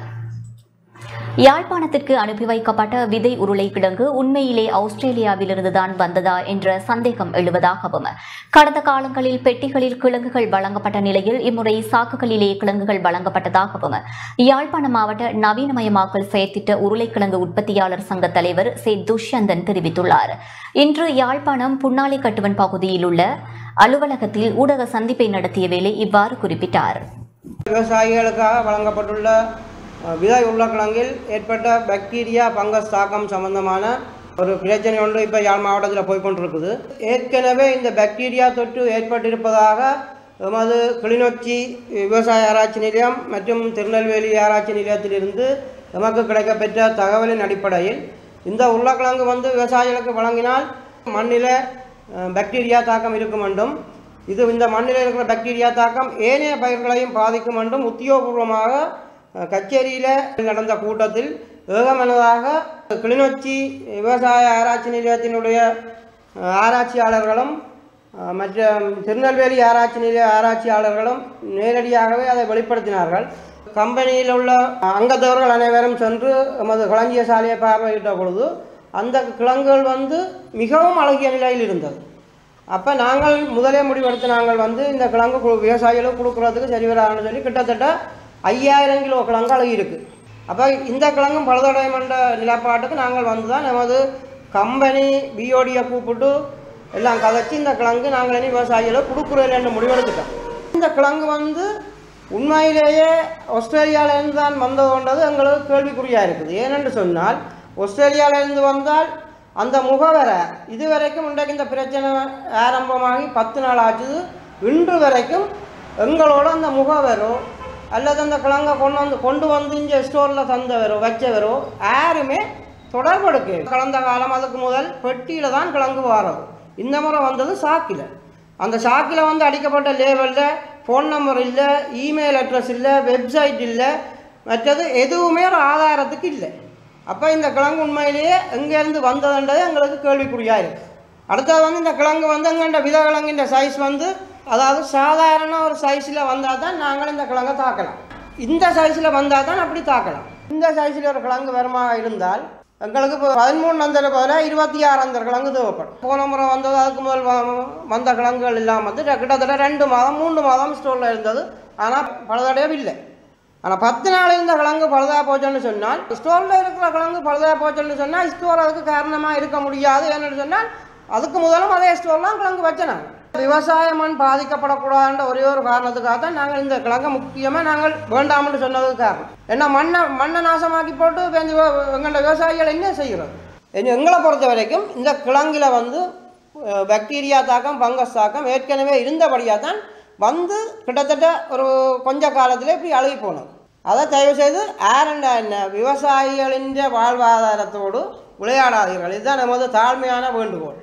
Speaker 1: யாழ்ப்பாணத்திற்கு அனுப்பி வைக்கப்பட்ட விதை உருளைக்கிழங்கு உண்மையிலே ஆஸ்திரேலியாவிலிருந்துதான் வந்ததா என்ற சந்தேகம் எழுவதாகவும் கடந்த காலங்களில் பெட்டிகளில் கிழங்குகள் வழங்கப்பட்ட நிலையில் இம்முறை சாக்குகளிலே கிழங்குகள் வழங்கப்பட்டதாகவும் யாழ்ப்பாண மாவட்ட நவீனமயமாக்கல் செயற்திட்ட உருளைக்கிழங்கு உற்பத்தியாளர் சங்க தலைவர் சே துஷ்யந்தன் தெரிவித்துள்ளார் இன்று யாழ்ப்பாணம் புன்னாலை கட்டுவன் பகுதியில் உள்ள அலுவலகத்தில் ஊடக சந்திப்பை நடத்திய வேளை இவ்வாறு குறிப்பிட்டார்
Speaker 19: விவசாயிகளுக்காக வழங்கப்பட்டுள்ள அஹ், விதை உருளைக்கிழங்கில் ஏற்பட்ட பாக்டீரியா பங்கஸ் தாக்கம் சம்பந்தமான ஒரு பிரச்சனை ஒன்று இப்போ யாழ் மாவட்டத்தில் போய்க்கொண்டிருக்குது ஏற்கனவே இந்த பாக்டீரியா தொற்று ஏற்பட்டிருப்பதாக எமது கிளிநொச்சி விவசாய ஆராய்ச்சி நிலையம் மற்றும் திருநெல்வேலி ஆராய்ச்சி நிலையத்திலிருந்து எமக்கு கிடைக்கப்பெற்ற தகவலின் அடிப்படையில் இந்த உருளைக்கிழங்கு வந்து விவசாயிகளுக்கு வழங்கினால் மண்ணில் அஹ், பாக்டீரியா தாக்கம் இருக்கும் என்றும் இது இந்த மண்ணில் இருக்கிற பாக்டீரியா தாக்கம் ஏனைய பயிர்களையும் பாதிக்கும் என்றும் உத்தியோகபூர்வமாக அஹ், கச்சேரியில் நடந்த கூட்டத்தில் ஏகமனதாக கிளிநொச்சி விவசாய ஆராய்ச்சி நிலையத்தினுடைய அஹ், ஆராய்ச்சியாளர்களும் அஹ், மற்ற திருநெல்வேலி ஆராய்ச்சி நிலைய ஆராய்ச்சியாளர்களும் நேரடியாகவே அதை வெளிப்படுத்தினார்கள் கம்பெனியில் உள்ள அங்கத்தவர்கள் அனைவரும் சென்று எமது களஞ்சிய சாலையை பார்வையிட்ட பொழுது அந்த கிழங்குகள் வந்து மிகவும் அழகிய நிலையில் இருந்தது அப்போ நாங்கள் முதலே முடிவெடுத்து நாங்கள் வந்து இந்த கிழங்கு கு- விவசாயிகளுக்கு கொடுக்குறதுக்கு சரி வராதுன்னு சொல்லி கிட்டத்தட்ட ஐயாயிரம் கிலோ கிழங்கு அழகி இருக்குது அப்போ இந்த கிழங்கும் பழுதடையும் என்ற நிலப்பாட்டுக்கு நாங்கள் வந்து தான் நமது கம்பெனி பிஓடியை கூப்பிட்டு எல்லாம் கதைச்சி இந்த கிழங்கு நாங்கள் இனி விவசாயிகளுக்கு கொடுக்குறோம்னு முடிவெடுத்துட்டோம் இந்த கிழங்கு வந்து உண்மையிலேயே ஆஸ்திரேலியாவிலேருந்து தான் வந்தது கொண்டது எங்களுக்கு கேள்விக்குறியாக இருக்குது ஏனென்று சொன்னால் ஆஸ்திரேலியாவிலேருந்து வந்தால் அந்த முகவரை இதுவரைக்கும் இன்றைக்கு இந்த பிரச்சனை ஆரம்பமாகி பத்து நாள் ஆச்சுது இன்று வரைக்கும் எங்களோட அந்த முகவரோ அல்லது அந்த கிழங்கை கொண்டு வந்து கொண்டு வந்து இங்கே ஸ்டோரில் தந்தவரோ வச்சவரோ யாருமே தொடர்பு எடுக்க கடந்த காலம் அதுக்கு முதல் பெட்டியில் தான் கிழங்கு வாரது இந்த முறை வந்தது சாக்கில் அந்த சாக்கில் வந்து அடிக்கப்பட்ட லேபிளில் ஃபோன் நம்பர் இல்லை இமெயில் அட்ரஸ் இல்லை வெப்சைட் இல்லை மற்றது எதுவுமே ஒரு ஆதாரத்துக்கு இல்லை அப்போ இந்த கிழங்கு உண்மையிலேயே எங்கேருந்து வந்ததுன்றது எங்களுக்கு கேள்விக்குறியாக இருக்குது அடுத்தது வந்து இந்த கிழங்கு வந்து எங்கள்ட வித கிழங்கின்ற சைஸ் வந்து அதாவது சாதாரண ஒரு சைஸில் வந்தால் தான் நாங்கள் இந்த கிழங்கை தாக்கலாம் இந்த சைஸில் வந்தால் தான் அப்படி தாக்கலாம் இந்த சைஸில் ஒரு கிழங்கு வருமா இருந்தால் எங்களுக்கு இப்போ பதிமூணு அந்தர பதிலாக இருபத்தி ஆறு அந்த கிழங்கு தேவைப்படும் போன முறை வந்தது அதுக்கு முதல் வ- வந்த கிழங்குகள் இல்லாமல் வந்து கிட்டத்தட்ட ரெண்டு மாதம் மூன்று மாதம் ஸ்டோரில் இருந்தது ஆனால் பழுதடையவே இல்லை ஆனால் பத்து நாள் இந்த கிழங்கு பழுதா போச்சுன்னு சொன்னால் ஸ்டோரில் இருக்கிற கிழங்கு பழுதா போச்சுன்னு சொன்னால் ஸ்டோர் அதுக்கு காரணமாக இருக்க முடியாது ஏன்னு சொன்னால் அதுக்கு முதலும் அதே ஸ்டோர்லாம் கிழங்கு வச்சனாங்க விவசாய மண் பாதிக்கப்படக்கூடாதுன்ற ஒரே ஒரு காரணத்துக்காக தான் நாங்கள் இந்த கிழங்கை முக்கியமாக நாங்கள் வேண்டாம்னு சொன்னதுக்கு காரணம் ஏன்னா மண்ணை மண்ணை நாசமாக்கி போட்டு இப்ப இந்த விவ- எங்களோட விவசாயிகள் என்ன செய்கிறது எங்க- எங்களை பொறுத்த வரைக்கும் இந்த கிழங்குல வந்து அஹ், பாக்டீரியா தாக்கம் ஃபங்கஸ் தாக்கம் ஏற்கனவே இருந்தபடியாக தான் வந்து கிட்டத்தட்ட ஒரு கொஞ்ச காலத்தில் இப்படி அழுகி போனது அதை தயவு செய்து ஆரண்ட என்ன விவசாயிகளின் வாழ்வாதாரத்தோடு விளையாடாதீர்கள் இதுதான் நமது தாழ்மையான வேண்டுகோள்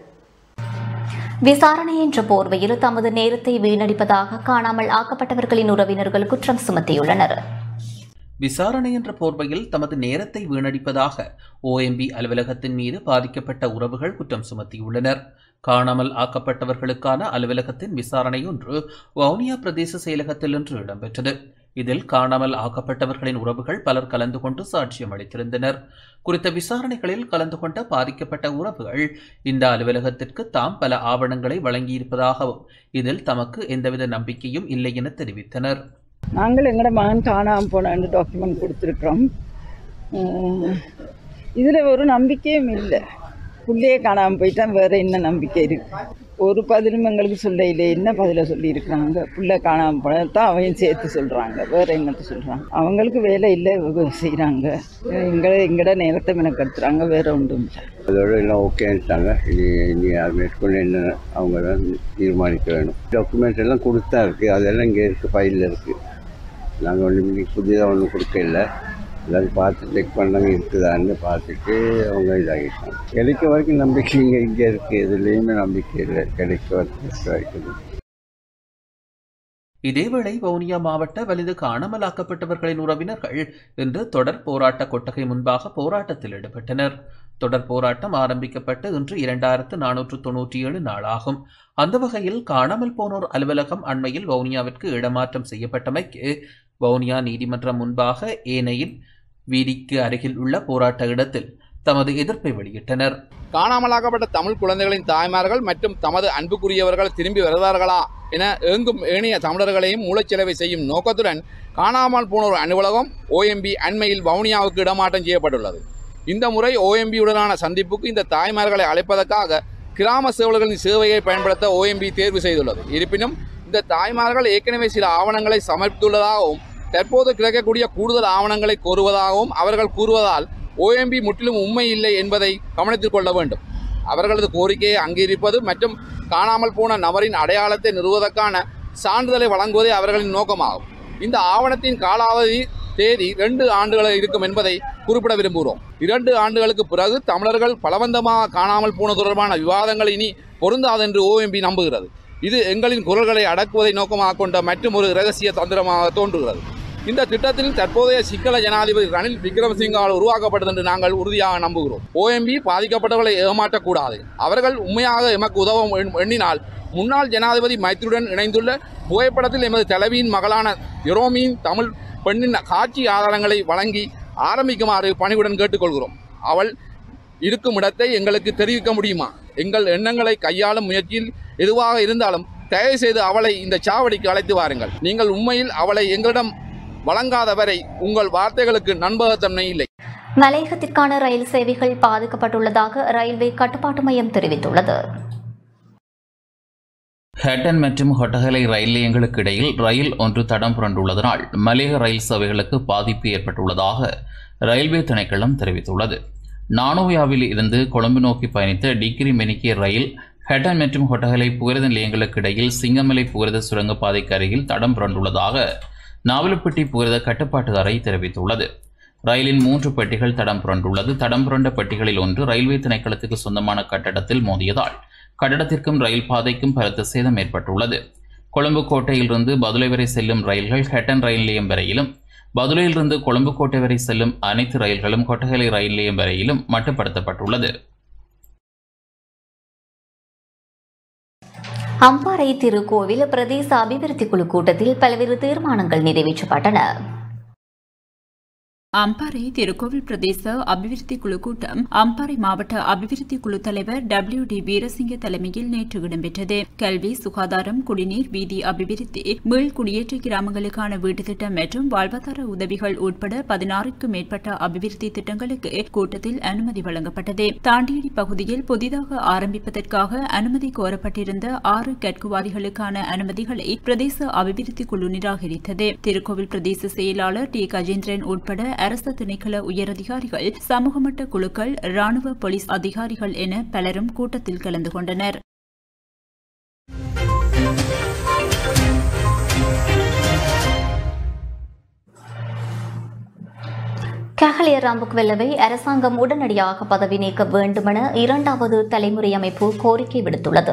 Speaker 1: விசாரணை என்ற போர்வையில் தமது நேரத்தை வீணடிப்பதாக காணாமல் ஆக்கப்பட்டவர்களின் உறவினர்கள் குற்றம் சுமத்தியுள்ளனர்
Speaker 2: விசாரணை என்ற போர்வையில் தமது நேரத்தை வீணடிப்பதாக ஓஎம்பி அலுவலகத்தின் மீது பாதிக்கப்பட்ட உறவுகள் குற்றம் சுமத்தியுள்ளனர் காணாமல் ஆக்கப்பட்டவர்களுக்கான அலுவலகத்தின் விசாரணை ஒன்று வவுனியா பிரதேச செயலகத்தில் இன்று இடம்பெற்றது இதில் காணாமல் ஆக்கப்பட்டவர்களின் உறவுகள் பலர் கலந்து கொண்டு சாட்சியம் அளித்திருந்தனர் குறித்த விசாரணைகளில் கலந்து கொண்ட பாதிக்கப்பட்ட உறவுகள் இந்த அலுவலகத்திற்கு தாம் பல ஆவணங்களை வழங்கியிருப்பதாகவும் இதில் தமக்கு எந்தவித நம்பிக்கையும் இல்லை என தெரிவித்தனர்
Speaker 20: நாங்கள் எங்களோட மகன் காணாமல் போனான்னு டாக்குமெண்ட் கொடுத்துருக்குறோம் இதில் ஒரு நம்பிக்கையும் இல்லை புள்ளையே காணாமல் போயிட்டான் வேறு என்ன நம்பிக்கை இருக்கு ஒரு பதிலும் எங்களுக்கு சொல்ல இல்லை என்ன பதில சொல்லியிருக்கிறாங்க பிள்ளை காணாமல் போனதான் அவையும் சேர்த்து சொல்கிறாங்க வேற என்னத்தை சொல்கிறாங்க அவங்களுக்கு வேலை இல்லை செய்கிறாங்க எங்களை எங்கட நேரத்தை மெனக்கெடுத்துறாங்க வேற ஒன்றும் இல்லை
Speaker 21: அதோட எல்லாம் ஓகேன்ட்டாங்க இனி இனி அது மேற்கொண்டு என்ன அவங்க தான் தீர்மானிக்க வேணும் டாக்குமெண்ட் எல்லாம் கொடுத்தா இருக்குது அதெல்லாம் இங்கே இருக்குது ஃபைலில் இருக்குது நாங்கள் ஒன்றும் புதிதாக ஒன்றும் கொடுக்கல எல்லாரும் பார்த்து செக் பண்ணாங்க இருக்குதான்னு பார்த்துட்டு அவங்க இதாகிட்டாங்க கிடைக்க வரைக்கும் நம்பிக்கை இங்கே இங்கே இருக்குது எதுலேயுமே நம்பிக்கை இல்லை கிடைக்க வரைக்கும் வரைக்கும்
Speaker 2: இதேவேளை வவுனியா மாவட்ட வலிது காணாமலாக்கப்பட்டவர்களின் உறவினர்கள் இன்று தொடர் போராட்ட கொட்டகை முன்பாக போராட்டத்தில் ஈடுபட்டனர் தொடர் போராட்டம் ஆரம்பிக்கப்பட்டு இன்று இரண்டாயிரத்து நானூற்று தொன்னூற்றி ஏழு நாளாகும் அந்த வகையில் காணாமல் போனோர் அலுவலகம் அண்மையில் வவுனியாவிற்கு இடமாற்றம் செய்யப்பட்டமைக்கு வவுனியா நீதிமன்றம் முன்பாக ஏனையின் வீதிக்கு அருகில் உள்ள போராட்ட இடத்தில் தமது எதிர்ப்பை வெளியிட்டனர்
Speaker 22: காணாமலாக்கப்பட்ட தமிழ் குழந்தைகளின் தாய்மார்கள் மற்றும் தமது அன்புக்குரியவர்கள் திரும்பி வருவார்களா என ஏங்கும் ஏனைய தமிழர்களையும் மூளைச்செலவை செய்யும் நோக்கத்துடன் காணாமல் போனோர் அலுவலகம் ஓஎம்பி அண்மையில் வவுனியாவுக்கு இடமாற்றம் செய்யப்பட்டுள்ளது இந்த முறை ஓஎம்பியுடனான சந்திப்புக்கு இந்த தாய்மார்களை அழைப்பதற்காக கிராம சேவலர்களின் சேவையை பயன்படுத்த ஓஎம்பி தேர்வு செய்துள்ளது இருப்பினும் இந்த தாய்மார்கள் ஏற்கனவே சில ஆவணங்களை சமர்ப்பித்துள்ளதாகவும் தற்போது கிடைக்கக்கூடிய கூடுதல் ஆவணங்களை கோருவதாகவும் அவர்கள் கூறுவதால் ஓஎம்பி முற்றிலும் உண்மை இல்லை என்பதை கவனத்தில் கொள்ள வேண்டும் அவர்களது கோரிக்கையை அங்கீகரிப்பது மற்றும் காணாமல் போன நபரின் அடையாளத்தை நிறுவுவதற்கான சான்றிதழை வழங்குவதே அவர்களின் நோக்கமாகும் இந்த ஆவணத்தின் காலாவதி தேதி இரண்டு ஆண்டுகள் இருக்கும் என்பதை குறிப்பிட விரும்புகிறோம் இரண்டு ஆண்டுகளுக்கு பிறகு தமிழர்கள் பலவந்தமாக காணாமல் போன தொடர்பான விவாதங்கள் இனி பொருந்தாது என்று ஓஎம்பி நம்புகிறது இது எங்களின் குரல்களை அடக்குவதை நோக்கமாக கொண்ட மற்றும் ஒரு இரகசிய தந்திரமாக தோன்றுகிறது இந்த திட்டத்தில் தற்போதைய சிக்கல ஜனாதிபதி ரணில் விக்ரமசிங்கால் உருவாக்கப்பட்டது என்று நாங்கள் உறுதியாக நம்புகிறோம் ஓஎம்பி பாதிக்கப்பட்டவர்களை ஏமாற்றக்கூடாது அவர்கள் உண்மையாக எமக்கு உதவும் எண்- எண்ணினால் முன்னாள் ஜனாதிபதி மைத்ரியுடன் இணைந்துள்ள புகைப்படத்தில் எமது தலைவியின் மகளான யுரோமியின் தமிழ் பெண்ணின் காட்சி ஆதாரங்களை வழங்கி ஆரம்பிக்குமாறு பணிவுடன் கேட்டுக்கொள்கிறோம் அவள் இருக்கும் இடத்தை எங்களுக்கு தெரிவிக்க முடியுமா எங்கள் எண்ணங்களை கையாளும் முயற்சியில் எதுவாக இருந்தாலும் தயவு செய்து அவளை இந்த சாவடிக்கு அழைத்து வாருங்கள் நீங்கள் உண்மையில் அவளை எங்களிடம் வழங்காத வரை உங்கள் வார்த்தைகளுக்கு நண்பகத்தன்மை இல்லை
Speaker 1: மலையகத்திற்கான ரயில் சேவைகள் பாதிக்கப்பட்டுள்ளதாக ரயில்வே கட்டுப்பாட்டு மையம் தெரிவித்துள்ளது
Speaker 7: ஹேட்டன் மற்றும் ஹொட்டகலை ரயில் நிலையங்களுக்கு இடையில் ரயில் ஒன்று தடம் புரண்டுள்ளதனால் மலையக ரயில் சேவைகளுக்கு பாதிப்பு ஏற்பட்டுள்ளதாக ரயில்வே திணைக்களம் தெரிவித்துள்ளது நானோயாவில் இருந்து கொழும்பு நோக்கி பயணித்த டிகிரி மெனிக்கே ரயில் ஹெட்டன் மற்றும் ஹொட்டகலை புகரத நிலையங்களுக்கு இடையில் சிங்கமலை புகரத சுரங்கப்பாதைக்கு அருகில் தடம் புரண்டுள்ளதாக நாவலப்பட்டி புகரத கட்டுப்பாட்டு அறை தெரிவித்துள்ளது ரயிலின் மூன்று பெட்டிகள் தடம் புரண்டுள்ளது தடம் புரண்ட பெட்டிகளில் ஒன்று ரயில்வே திணைக்களத்துக்கு சொந்தமான கட்டடத்தில் மோதியதால் கட்டடத்திற்கும் ரயில் பாதைக்கும் பலத்த சேதம் ஏற்பட்டுள்ளது கொழும்பு கோட்டையிலிருந்து பதுளை வரை செல்லும் ரயில்கள் ஹெட்டன் ரயில் நிலையம் வரையிலும் பதுளையிலிருந்து கொழும்பு கோட்டை வரை செல்லும் அனைத்து ரயில்களும் கொட்டகலை ரயில் நிலையம் வரையிலும் மட்டுப்படுத்தப்பட்டுள்ளது
Speaker 1: அம்பாறை திருக்கோவில் பிரதேச அபிவிருத்தி குழு கூட்டத்தில் பல்வேறு தீர்மானங்கள் நிறைவேற்றப்பட்டன
Speaker 11: அம்பாறை திருக்கோவில் பிரதேச அபிவிருத்தி குழு கூட்டம் அம்பாறை மாவட்ட அபிவிருத்தி குழு தலைவர் டபிள்யூ டி வீரசிங்க தலைமையில் நேற்று இடம்பெற்றது கல்வி சுகாதாரம் குடிநீர் வீதி அபிவிருத்தி மீள் குடியேற்ற கிராமங்களுக்கான வீட்டு திட்டம் மற்றும் வாழ்வாதார உதவிகள் உட்பட பதினாறுக்கும் மேற்பட்ட அபிவிருத்தி திட்டங்களுக்கு கூட்டத்தில் அனுமதி வழங்கப்பட்டது தாண்டியடி பகுதியில் புதிதாக ஆரம்பிப்பதற்காக அனுமதி கோரப்பட்டிருந்த ஆறு கட்குவாரிகளுக்கான அனுமதிகளை பிரதேச அபிவிருத்தி குழு நிராகரித்தது திருக்கோவில் பிரதேச செயலாளர் டி கஜேந்திரன் உட்பட அரசு திணைக்கள உயரதிகாரிகள் சமூக மட்ட குழுக்கள் ராணுவ போலீஸ் அதிகாரிகள் என பலரும் கூட்டத்தில் கலந்து கொண்டனர்
Speaker 1: கஹலிய ராம்புக்வெல்லவை அரசாங்கம் உடனடியாக பதவி நீக்க வேண்டுமென இரண்டாவது தலைமுறை அமைப்பு கோரிக்கை விடுத்துள்ளது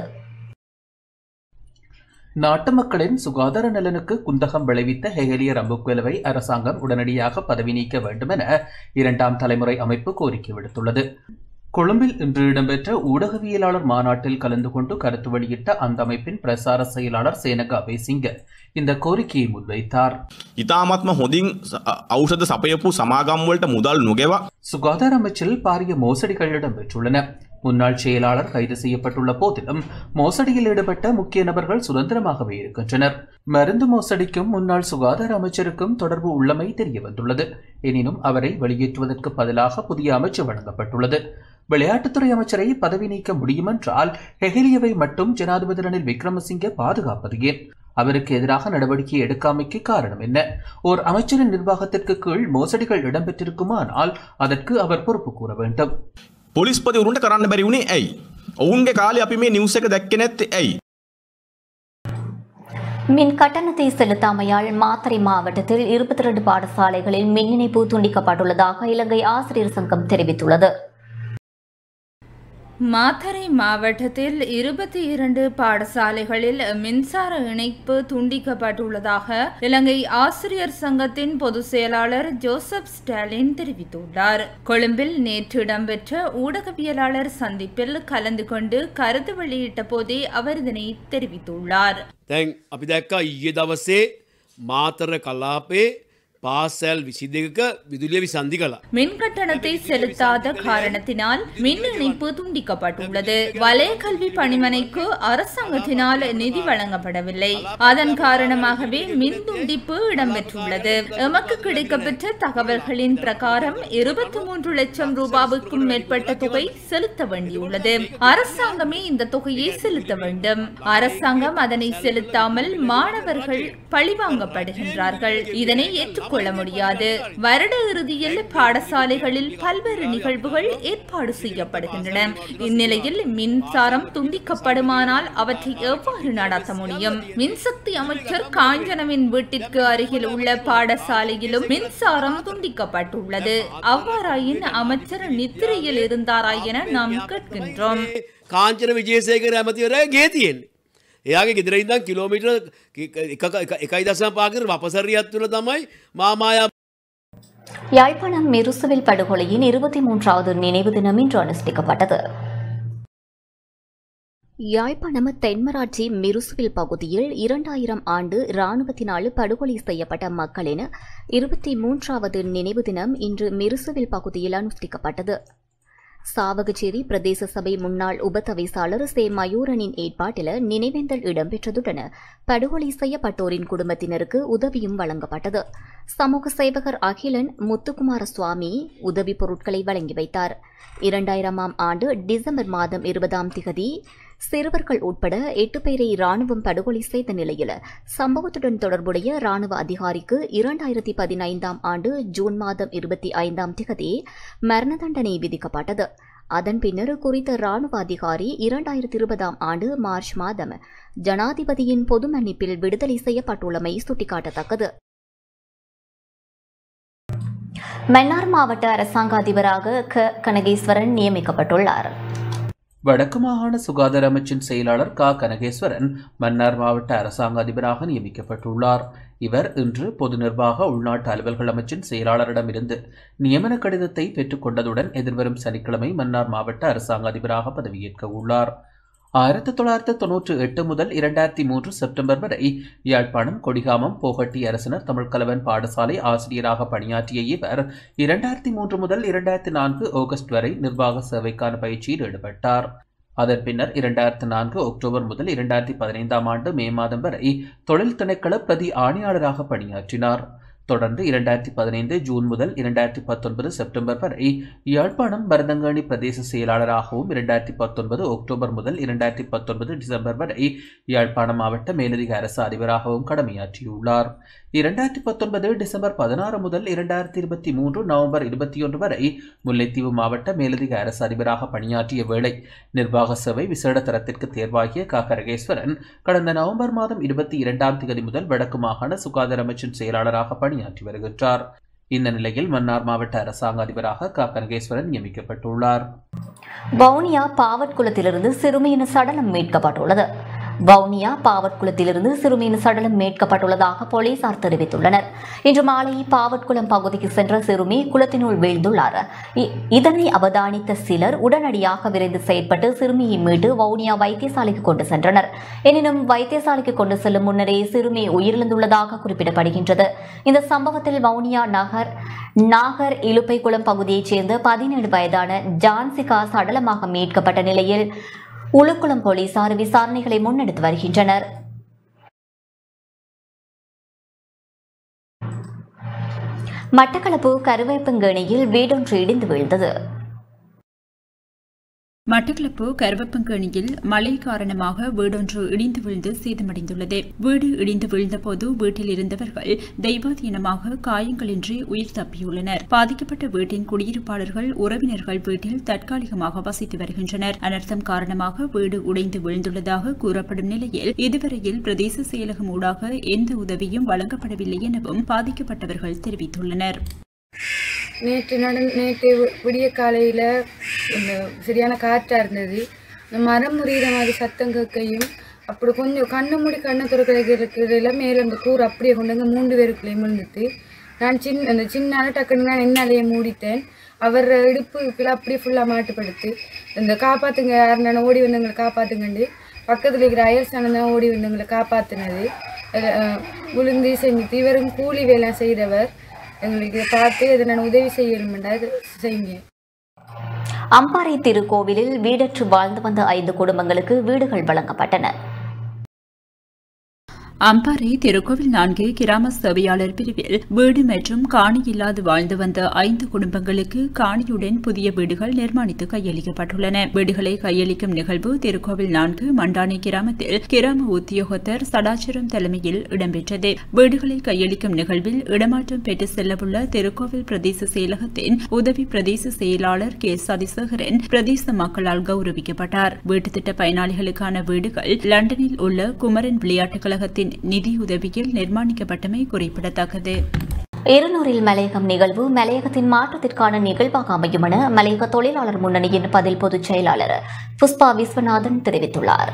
Speaker 2: நாட்டு மக்களின் சுகாதார நலனுக்கு குந்தகம் விளைவித்த ஹெகலிய ரம்புக்வெலவை அரசாங்கம் உடனடியாக பதவி நீக்க வேண்டும் என இரண்டாம் தலைமுறை அமைப்பு கோரிக்கை விடுத்துள்ளது கொழும்பில் இன்று இடம்பெற்ற ஊடகவியலாளர் மாநாட்டில் கலந்து கொண்டு கருத்து வெளியிட்ட அந்த அமைப்பின் பிரசார செயலாளர் சேனக அபேசிங்க இந்த கோரிக்கையை முன்வைத்தார்
Speaker 23: ඉතාමත්ම හොඳින් ස- ඖෂධ සපයපු සමාගම්වලට මුදල් නොගෙවා
Speaker 2: சுகாதார அமைச்சில் பாரிய மோசடிகள் இடம்பெற்றுள்ளன முன்னாள் செயலாளர் கைது செய்யப்பட்டுள்ள போதிலும் மோசடியில் ஈடுபட்ட முக்கிய நபர்கள் சுதந்திரமாகவே இருக்கின்றனர் மருந்து மோசடிக்கும் முன்னாள் சுகாதார அமைச்சருக்கும் தொடர்பு உள்ளமை தெரிய வந்துள்ளது எனினும் அவரை வெளியேற்றுவதற்கு பதிலாக புதிய அமைச்சு வழங்கப்பட்டுள்ளது விளையாட்டுத்துறை அமைச்சரை பதவி நீக்க முடியுமென்றால் ஹெகிலியவை மட்டும் ஜனாதிபதி ரணில் விக்ரமசிங்கே பாதுகாப்பது ஏன் அவருக்கு எதிராக நடவடிக்கை எடுக்காமைக்கு காரணம் என்ன ஓர் அமைச்சரின் நிர்வாகத்திற்கு கீழ் மோசடிகள் இடம்பெற்றிருக்குமானால் அதற்கு அவர் பொறுப்பு கூற வேண்டும்
Speaker 23: පොලිස්පතිවරුන්ට කරන්න බැරි වුණේ ඇයි. ඔවුන්ගේ කාලේ අපි මේ නිවස එක දැක්ක නැත්තේ ඇයි.
Speaker 1: மின் கட்டணத்தை செலுத்தாமையால் மாத்தறை மாவட்டத்தில் இருபத்தி இரண்டு பாடசாலைகளில் மின் இணைப்பு துண்டிக்கப்பட்டுள்ளதாக இலங்கை ஆசிரியர் சங்கம் தெரிவித்துள்ளது
Speaker 3: மாத்தறை மாவட்டத்தில் இருபத்தி இரண்டு பாடசாலைகளில் மின்சார இணைப்பு துண்டிக்கப்பட்டுள்ளதாக இலங்கை ஆசிரியர் சங்கத்தின் பொதுச் செயலாளர் ஜோசப் ஸ்டாலின் தெரிவித்துள்ளார் கொழும்பில் நேற்று இடம்பெற்ற ஊடகவியலாளர் சந்திப்பில் கலந்து கொண்டு கருத்து வெளியிட்ட போதே அவர் இதனை தெரிவித்துள்ளார்
Speaker 4: දැන් අපි දැක්කා ඊයේ දවසේ මාතර කලාපේ පාසැල් විසි දෙක විදුලිය විසන්ධි කලා.
Speaker 3: மின் கட்டணத்தை செலுத்தாத காரணத்தினால் மின் இணைப்பு துண்டிக்கப்பட்டுள்ளது வலய கல்வி பணிமனைக்கு அரசாங்கத்தினால் நிதி வழங்கப்படவில்லை அதன் காரணமாகவே மின் துண்டிப்பு இடம்பெற்றுள்ளது எமக்கு கிடைக்கப்பெற்ற தகவல்களின் பிரகாரம் இருபத்தி மூன்று லட்சம் ரூபாவுக்கும் மேற்பட்ட தொகை செலுத்த வேண்டியுள்ளது அரசாங்கமே இந்த தொகையை செலுத்த வேண்டும் அரசாங்கம் அதனை செலுத்தாமல் மாணவர்கள் பழிவாங்கப்படுகின்றார்கள் இதனை ஏற்றுக்கொள்ள முடியாது வருட இறுதியில் பாடசாலைகளில் பல்வேறு நிகழ்வுகள் ஏற்பாடு செய்யப்படுகின்றன இந்நிலையில் மின்சாரம் துண்டிக்கப்படுமானால் அவற்றை எவ்வாறு நடத்த முடியும் மின்சக்தி அமைச்சர் காஞ்சனவின் வீட்டிற்கு அருகில் உள்ள பாடசாலையிலும் மின்சாரம் துண்டிக்கப்பட்டுள்ளது அவ்வாறாயின் அமைச்சர் நித்திரையில் இருந்தாரா என நாம் கேட்கின்றோம்
Speaker 4: කාංචන විජේසයකර ඇමතිවර ගේතියෙන්. එයාගේ ගෙදරයිදම් කිලෝමිට එකයි දසම් පාකර වපසරියත් තුළ තමයි මාමායා
Speaker 1: யாழ்ப்பாணம் மிருசுவில் படுகொலையின் இருபத்தி மூன்றாவது நினைவு தினம் இன்று அனுஷ்டிக்கப்பட்டது யாழ்ப்பாணம் தென்மராட்சி மிருசுவில் பகுதியில் இரண்டாயிரம் ஆண்டு இராணுவத்தினால் படுகொலை செய்யப்பட்ட மக்களின் இருபத்தி மூன்றாவது நினைவு தினம் இன்று மிருசுவில் பகுதியில் அனுஷ்டிக்கப்பட்டது சாவகச்சேரி பிரதேச சபை முன்னாள் உபதவிசாளர் சே மயூரனின் ஏற்பாட்டில் நினைவேந்தல் இடம்பெற்றதுடன் படுகொலை செய்யப்பட்டோரின் குடும்பத்தினருக்கு உதவியும் வழங்கப்பட்டது சமூக சேவகர் அகிலன் முத்துக்குமார சுவாமி உதவி பொருட்களை வழங்கி வைத்தார் இரண்டாயிரமாம் ஆண்டு டிசம்பர் மாதம் இருபதாம் திகதி சிறுவர்கள் உட்பட எட்டு பேரை ராணுவம் படுகொலை செய்த நிலையில் சம்பவத்துடன் தொடர்புடைய ராணுவ அதிகாரிக்கு இரண்டாயிரத்தி பதினைந்தாம் ஆண்டு ஜூன் மாதம் இருபத்தி ஐந்தாம் திகதி மரண தண்டனை விதிக்கப்பட்டது அதன் பின்னர் குறித்த ராணுவ அதிகாரி இரண்டாயிரத்தி இருபதாம் ஆண்டு மார்ச் மாதம் ஜனாதிபதியின் பொது மன்னிப்பில் விடுதலை செய்யப்பட்டுள்ளமை சுட்டிக்காட்டத்தக்கது மன்னார் மாவட்ட அரசாங்க அதிபராக க கனகேஸ்வரன் நியமிக்கப்பட்டுள்ளார்
Speaker 2: வடக்கு மாகாண சுகாதார அமைச்சின் செயலாளர் க கனகேஸ்வரன் மன்னார் மாவட்ட அரசாங்க அதிபராக நியமிக்கப்பட்டுள்ளார் இவர் இன்று பொது நிர்வாக உள்நாட்டு அலுவல்கள் அமைச்சின் செயலாளரிடமிருந்து நியமன கடிதத்தை பெற்றுக்கொண்டதுடன் எதிர்வரும் சனிக்கிழமை மன்னார் மாவட்ட அரசாங்க அதிபராக பதவியேற்க உள்ளார் ஆயிரத்தி தொள்ளாயிரத்தி தொன்னூற்றி எட்டு முதல் இரண்டாயிரத்தி மூன்று செப்டம்பர் வரை யாழ்ப்பாணம் கொடிகாமம் போகட்டி அரசினர் தமிழ் கலவன் பாடசாலை ஆசிரியராக பணியாற்றிய இவர் இரண்டாயிரத்தி மூன்று முதல் இரண்டாயிரத்தி நான்கு ஆகஸ்ட் வரை நிர்வாக சேவைக்கான பயிற்சியில் ஈடுபட்டார் அதன் பின்னர் இரண்டாயிரத்தி நான்கு அக்டோபர் முதல் இரண்டாயிரத்தி பதினைந்தாம் ஆண்டு மே மாதம் வரை தொழில் திணைக்கள பிரதி ஆணையாளராக பணியாற்றினார் தொடர்ந்து இரண்டாயிரத்தி பதினைந்து ஜூன் முதல் இரண்டாயிரத்தி பத்தொன்பது செப்டம்பர் வரை யாழ்ப்பாணம் பரதங்கணி பிரதேச செயலாளராகவும் இரண்டாயிரத்தி பத்தொன்பது அக்டோபர் முதல் இரண்டாயிரத்தி பத்தொன்பது டிசம்பர் வரை யாழ்ப்பாணம் மாவட்ட மேலதிக அரசு அதிபராகவும் கடமையாற்றியுள்ளார் இரண்டாயிரத்தி பத்தொன்பது டிசம்பர் பதினாறு முதல் இரண்டாயிரத்தி இருபத்தி மூன்று நவம்பர் இருபத்தி ஒன்று வரை முல்லைத்தீவு மாவட்ட மேலதிக அரசு அதிபராக பணியாற்றிய வேளை நிர்வாக சேவை விசேட தரத்திற்கு தேர்வாகிய க கரகேஸ்வரன் கடந்த நவம்பர் மாதம் இருபத்தி இரண்டாம் தேதி முதல் வடக்கு மாகாண சுகாதார அமைச்சின் செயலாளராக பணியாற்றி வருகின்றார் இந்த நிலையில் மன்னார் மாவட்ட அரசாங்க அதிபராக க கனகேஸ்வரன் நியமிக்கப்பட்டுள்ளார்
Speaker 1: வவுனியா பாவட் குளத்திலிருந்து சிறுமியின் சடலம் மீட்கப்பட்டுள்ளது வவுனியா பாவட் குளத்திலிருந்து சிறுமியின் சடலம் மீட்கப்பட்டுள்ளதாக போலீசார் தெரிவித்துள்ளனர் இன்று மாலை பாவட்குளம் பகுதிக்கு சென்ற சிறுமி குளத்தினுள் வீழ்ந்துள்ளார் இ- இதனை அவதானித்த சிலர் உடனடியாக விரைந்து செயற்பட்டு சிறுமியை மீட்டு வவுனியா வைத்தியசாலைக்கு கொண்டு சென்றனர் எனினும் வைத்தியசாலைக்கு கொண்டு செல்லும் முன்னரே சிறுமி உயிரிழந்துள்ளதாக குறிப்பிடப்படுகின்றது இந்த சம்பவத்தில் வவுனியா நகர் நாகர் இலுப்பைக்குளம் பகுதியைச் சேர்ந்த பதினேழு வயதான ஜான்சிகா சடலமாக மீட்கப்பட்ட நிலையில் உளுக்குளம் போலீசார் விசாரணைகளை முன்னெடுத்து வருகின்றனர் மட்டக்களப்பு கருவேப்பங்கேணியில் வீடொன்று இடிந்து வீழ்ந்தது
Speaker 11: மட்டக்களப்பு கருவப்பங்கேணியில் மழை காரணமாக வீடொன்று இடிந்து விழுந்து சேதமடைந்துள்ளது வீடு இடிந்து விழுந்தபோது வீட்டில் இருந்தவர்கள் தெய்வாதீனமாக காயங்களின்றி உயிர் தப்பியுள்ளனர் பாதிக்கப்பட்ட வீட்டின் குடியிருப்பாளர்கள் உறவினர்கள் வீட்டில் தற்காலிகமாக வசித்து வருகின்றனர் அனர்த்தம் காரணமாக வீடு உடைந்து விழுந்துள்ளதாக கூறப்படும் நிலையில் இதுவரையில் பிரதேச செயலகம் ஊடாக எந்த உதவியும் வழங்கப்படவில்லை எனவும் பாதிக்கப்பட்டவர்கள் தெரிவித்துள்ளனர்
Speaker 5: நேற்று நட நேற்று விடிய காலையில் இந்த சரியான காற்றாக இருந்தது இந்த மரம் முறிகிற மாதிரி சத்தம் கேட்கையும் அப்படி கொஞ்சம் கண்ணை மூடி கண்ணை திறக்கிறதுல மேலே அந்த கூறு அப்படியே கொண்டு வந்து மூன்று பேருக்குள்ளேயும் விழுந்துட்டு நான் சின்ன அந்த சின்ன டக்குன்னு நான் என்னாலேயே மூடித்தேன் அவர் இடுப்புக்குள்ள அப்படியே ஃபுல்லாக மாட்டுப்படுத்து இந்த காப்பாற்றுங்க யாருன்னா ஓடி வந்தவங்களை காப்பாற்றுங்கண்டு பக்கத்தில் இருக்கிற அயல் சனம் தான் ஓடி வந்தவங்களை காப்பாற்றினது விழுந்து செஞ்சு இவரும் கூலி வேலை செய்கிறவர் எங்களுக்கு இதை பார்த்து இதை நான் உதவி செய்யணுமெண்டா இது செய்யுங்க
Speaker 1: அம்பாறை திருக்கோவிலில் வீடற்று வாழ்ந்து வந்த ஐந்து குடும்பங்களுக்கு வீடுகள் வழங்கப்பட்டன
Speaker 11: அம்பாறை திருக்கோவில் நான்கு கிராம சேவையாளர் பிரிவில் வீடு மற்றும் காணி இல்லாது வாழ்ந்து வந்த ஐந்து குடும்பங்களுக்கு காணியுடன் புதிய வீடுகள் நிர்மாணித்து கையளிக்கப்பட்டுள்ளன வீடுகளை கையளிக்கும் நிகழ்வு திருக்கோவில் நான்கு மண்டானி கிராமத்தில் கிராம உத்தியோகத்தர் சடாச்சரம் தலைமையில் இடம்பெற்றது வீடுகளை கையளிக்கும் நிகழ்வில் இடமாற்றம் பெற்று செல்லவுள்ள திருக்கோவில் பிரதேச செயலகத்தின் உதவி பிரதேச செயலாளர் கே சதிசேகரன் பிரதேச மக்களால் கௌரவிக்கப்பட்டார் வீட்டுத் திட்ட பயனாளிகளுக்கான வீடுகள் லண்டனில் உள்ள குமரன் விளையாட்டுக் கழகத்தின் நிதியுதவியில் நிர்மாணிக்கப்பட்டமை குறிப்பிடத்தக்கது
Speaker 1: இருநூறில் மலையகம் நிகழ்வு மலையகத்தின் மாற்றத்திற்கான நிகழ்வாக அமையும் என மலையக தொழிலாளர் முன்னணியின் பதில் பொதுச் செயலாளர் புஷ்பா விஸ்வநாதன் தெரிவித்துள்ளார்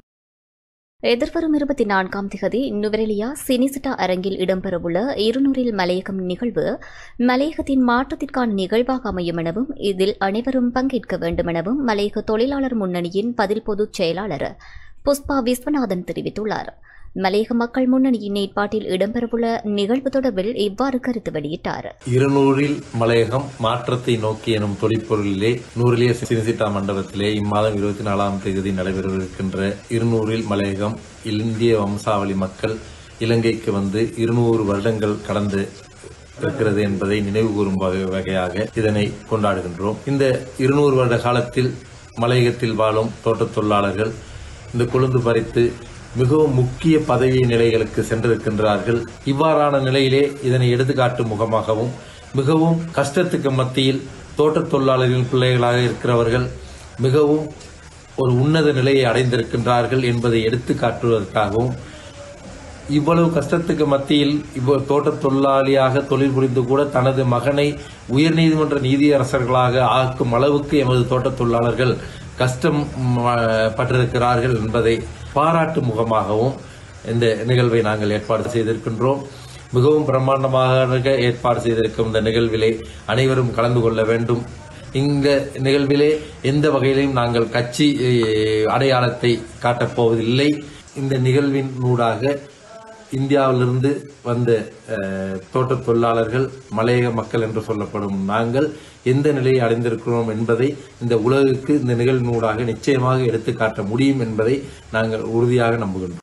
Speaker 1: எதிர்வரும் இருபத்தி நான்காம் திகதி நுவரெலியா சினிசிட்டா அரங்கில் இடம்பெறவுள்ள இருநூறில் மலையகம் நிகழ்வு மலையகத்தின் மாற்றத்திற்கான நிகழ்வாக அமையும் எனவும் இதில் அனைவரும் பங்கேற்க வேண்டும் எனவும் மலையக தொழிலாளர் முன்னணியின் பதில் பொதுச் செயலாளர் புஷ்பா விஸ்வநாதன் தெரிவித்துள்ளார் மலையக மக்கள் முன்னணியின் ஏற்பாட்டில் இடம்பெறவுள்ள நிகழ்வு தொடர்பில் இவ்வாறு கருத்து வெளியிட்டார்
Speaker 6: இருநூறில் மலையகம் மாற்றத்தை நோக்கி எனும் தொழிற்பொருளிலே நூறிலே சினிசிட்டா மண்டபத்திலே இம்மாதம் இருபத்தி நாலாம் தேதி நடைபெறவிருக்கின்ற இருநூறில் மலையகம் இந்திய வம்சாவளி மக்கள் இலங்கைக்கு வந்து இருநூறு வருடங்கள் கடந்து இருக்கிறது என்பதை நினைவு கூறும் வகை- வகையாக இதனை கொண்டாடுகின்றோம் இந்த இருநூறு வருட காலத்தில் மலையகத்தில் வாழும் தோட்டத் தொழிலாளர்கள் இந்த கொழுந்து பறித்து மிகவும் முக்கிய பதவி நிலைகளுக்கு சென்றிருக்கின்றார்கள் இவ்வாறான நிலையிலே இதனை எடுத்துக்காட்டும் முகமாகவும் மிகவும் கஷ்டத்துக்கு மத்தியில் தோட்டத் தொழிலாளர்களின் பிள்ளைகளாக இருக்கிறவர்கள் மிகவும் ஒரு உன்னத நிலையை அடைந்திருக்கின்றார்கள் என்பதை எடுத்து காட்டுவதற்காகவும் இவ்வளவு கஷ்டத்துக்கு மத்தியில் இவ்வளவு தோட்டத் தொழிலாளியாக தொழில் புரிந்து கூட தனது மகனை உயர்நீதிமன்ற நீதியரசர்களாக ஆக்கும் அளவுக்கு எமது தோட்டத் தொழிலாளர்கள் கஷ்டம் ம், பட்டிருக்கிறார்கள் என்பதை பாராட்டும் முகமாகவும் இந்த நிகழ்வை நாங்கள் ஏற்பாடு செய்திருக்கின்றோம் மிகவும் பிரம்மாண்டமாக ஏற்பாடு செய்திருக்கும் இந்த நிகழ்விலே அனைவரும் கலந்து கொள்ள வேண்டும் இந்த நிகழ்விலே எந்த வகையிலும் நாங்கள் கட்சி eh, அடையாளத்தை காட்டப் போவதில்லை இந்த நிகழ்வின் ஊடாக இந்தியாவிலிருந்து வந்த அஹ், தோட்டத் தொழிலாளர்கள் மலையக மக்கள் என்று சொல்லப்படும் நாங்கள் எந்த நிலையை அடைந்திருக்கிறோம் என்பதை இந்த உலகுக்கு இந்த நிகழ்வினூடாக நிச்சயமாக எடுத்துக் காட்ட முடியும் என்பதை நாங்கள் உறுதியாக நம்புகின்றோம்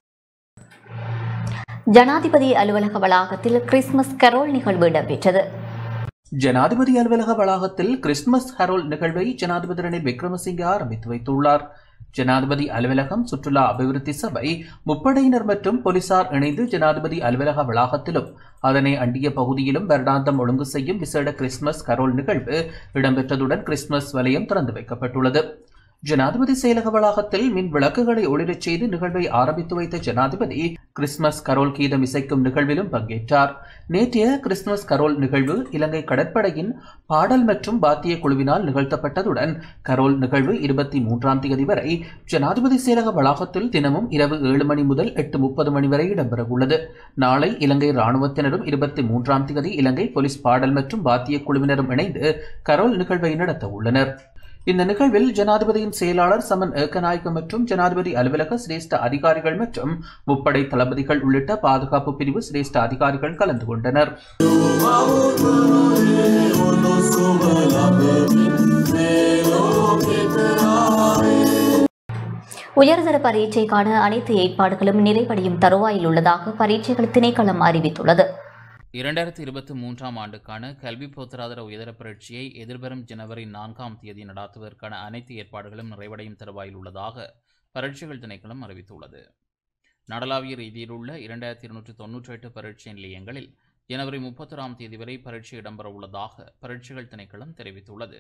Speaker 1: ஜனாதிபதி அலுவலக வளாகத்தில் கிறிஸ்துமஸ் கரோல் நிகழ்வு இடம்பெற்றது
Speaker 2: ஜனாதிபதி அலுவலக வளாகத்தில் கிறிஸ்துமஸ் ஹரோல் நிகழ்வை ஜனாதிபதி ரணில் விக்ரமசிங்கே ஆரம்பித்து வைத்துள்ளார் ஜனாதிபதி அலுவலகம் சுற்றுலா அபிவிருத்தி சபை முப்படையினர் மற்றும் போலீசார் இணைந்து ஜனாதிபதி அலுவலக வளாகத்திலும் அதனை அண்டிய பகுதியிலும் வருடாந்தம் ஒழுங்கு செய்யும் விசேட கிறிஸ்துமஸ் கரோல் நிகழ்வு இடம்பெற்றதுடன் கிறிஸ்துமஸ் வலயம் திறந்து வைக்கப்பட்டுள்ளது ஜனாதிபதி செயலக வளாகத்தில் மின் விளக்குகளை ஒளிரச் செய்து நிகழ்வை ஆரம்பித்து வைத்த ஜனாதிபதி கிறிஸ்துமஸ் கரோல் கீதம் இசைக்கும் நிகழ்விலும் பங்கேற்றார் நேற்றைய கிறிஸ்துமஸ் கரோல் நிகழ்வு இலங்கை கடற்படையின் பாடல் மற்றும் பாத்திய குழுவினால் நிகழ்த்தப்பட்டதுடன் கரோல் நிகழ்வு இருபத்தி மூன்றாம் தேதி வரை ஜனாதிபதி செயலக வளாகத்தில் தினமும் இரவு ஏழு மணி முதல் எட்டு முப்பது மணி வரை இடம்பெறவுள்ளது நாளை இலங்கை ராணுவத்தினரும் இருபத்தி மூன்றாம் தேதி இலங்கை போலீஸ் பாடல் மற்றும் பாத்திய குழுவினரும் இணைந்து கரோல் நிகழ்வை நடத்த உள்ளனர் இந்த நிகழ்வில் ஜனாதிபதியின் செயலாளர் சமன் ஏக்கநாயக்க மற்றும் ஜனாதிபதி அலுவலக சிரேஷ்ட அதிகாரிகள் மற்றும் முப்படை தளபதிகள் உள்ளிட்ட பாதுகாப்பு பிரிவு சிரேஷ்ட அதிகாரிகள் கலந்து கொண்டனர்
Speaker 1: உயர்தர பரீட்சைக்கான அனைத்து ஏற்பாடுகளும் நிறைவடையும் தருவாயில் உள்ளதாக பரீட்சைகள் திணைக்களம் அறிவித்துள்ளது
Speaker 7: இரண்டாயிரத்தி இருபத்தி மூன்றாம் ஆண்டுக்கான கல்வி பொருத்தராதர உயர்தர பரீட்சையை எதிர்வரும் ஜனவரி நான்காம் தேதி நடாத்துவதற்கான அனைத்து ஏற்பாடுகளும் நிறைவடையும் தருவாயில் உள்ளதாக பரீட்சைகள் திணைக்களம் அறிவித்துள்ளது நடலாவிய ரீதியில் உள்ள இரண்டாயிரத்தி இருநூற்றி தொன்னூற்றி எட்டு பரீட்சை நிலையங்களில் ஜனவரி முப்பத்தொராம் தேதி வரை பரீட்சை இடம்பெற உள்ளதாக பரீட்சைகள் திணைக்களம் தெரிவித்துள்ளது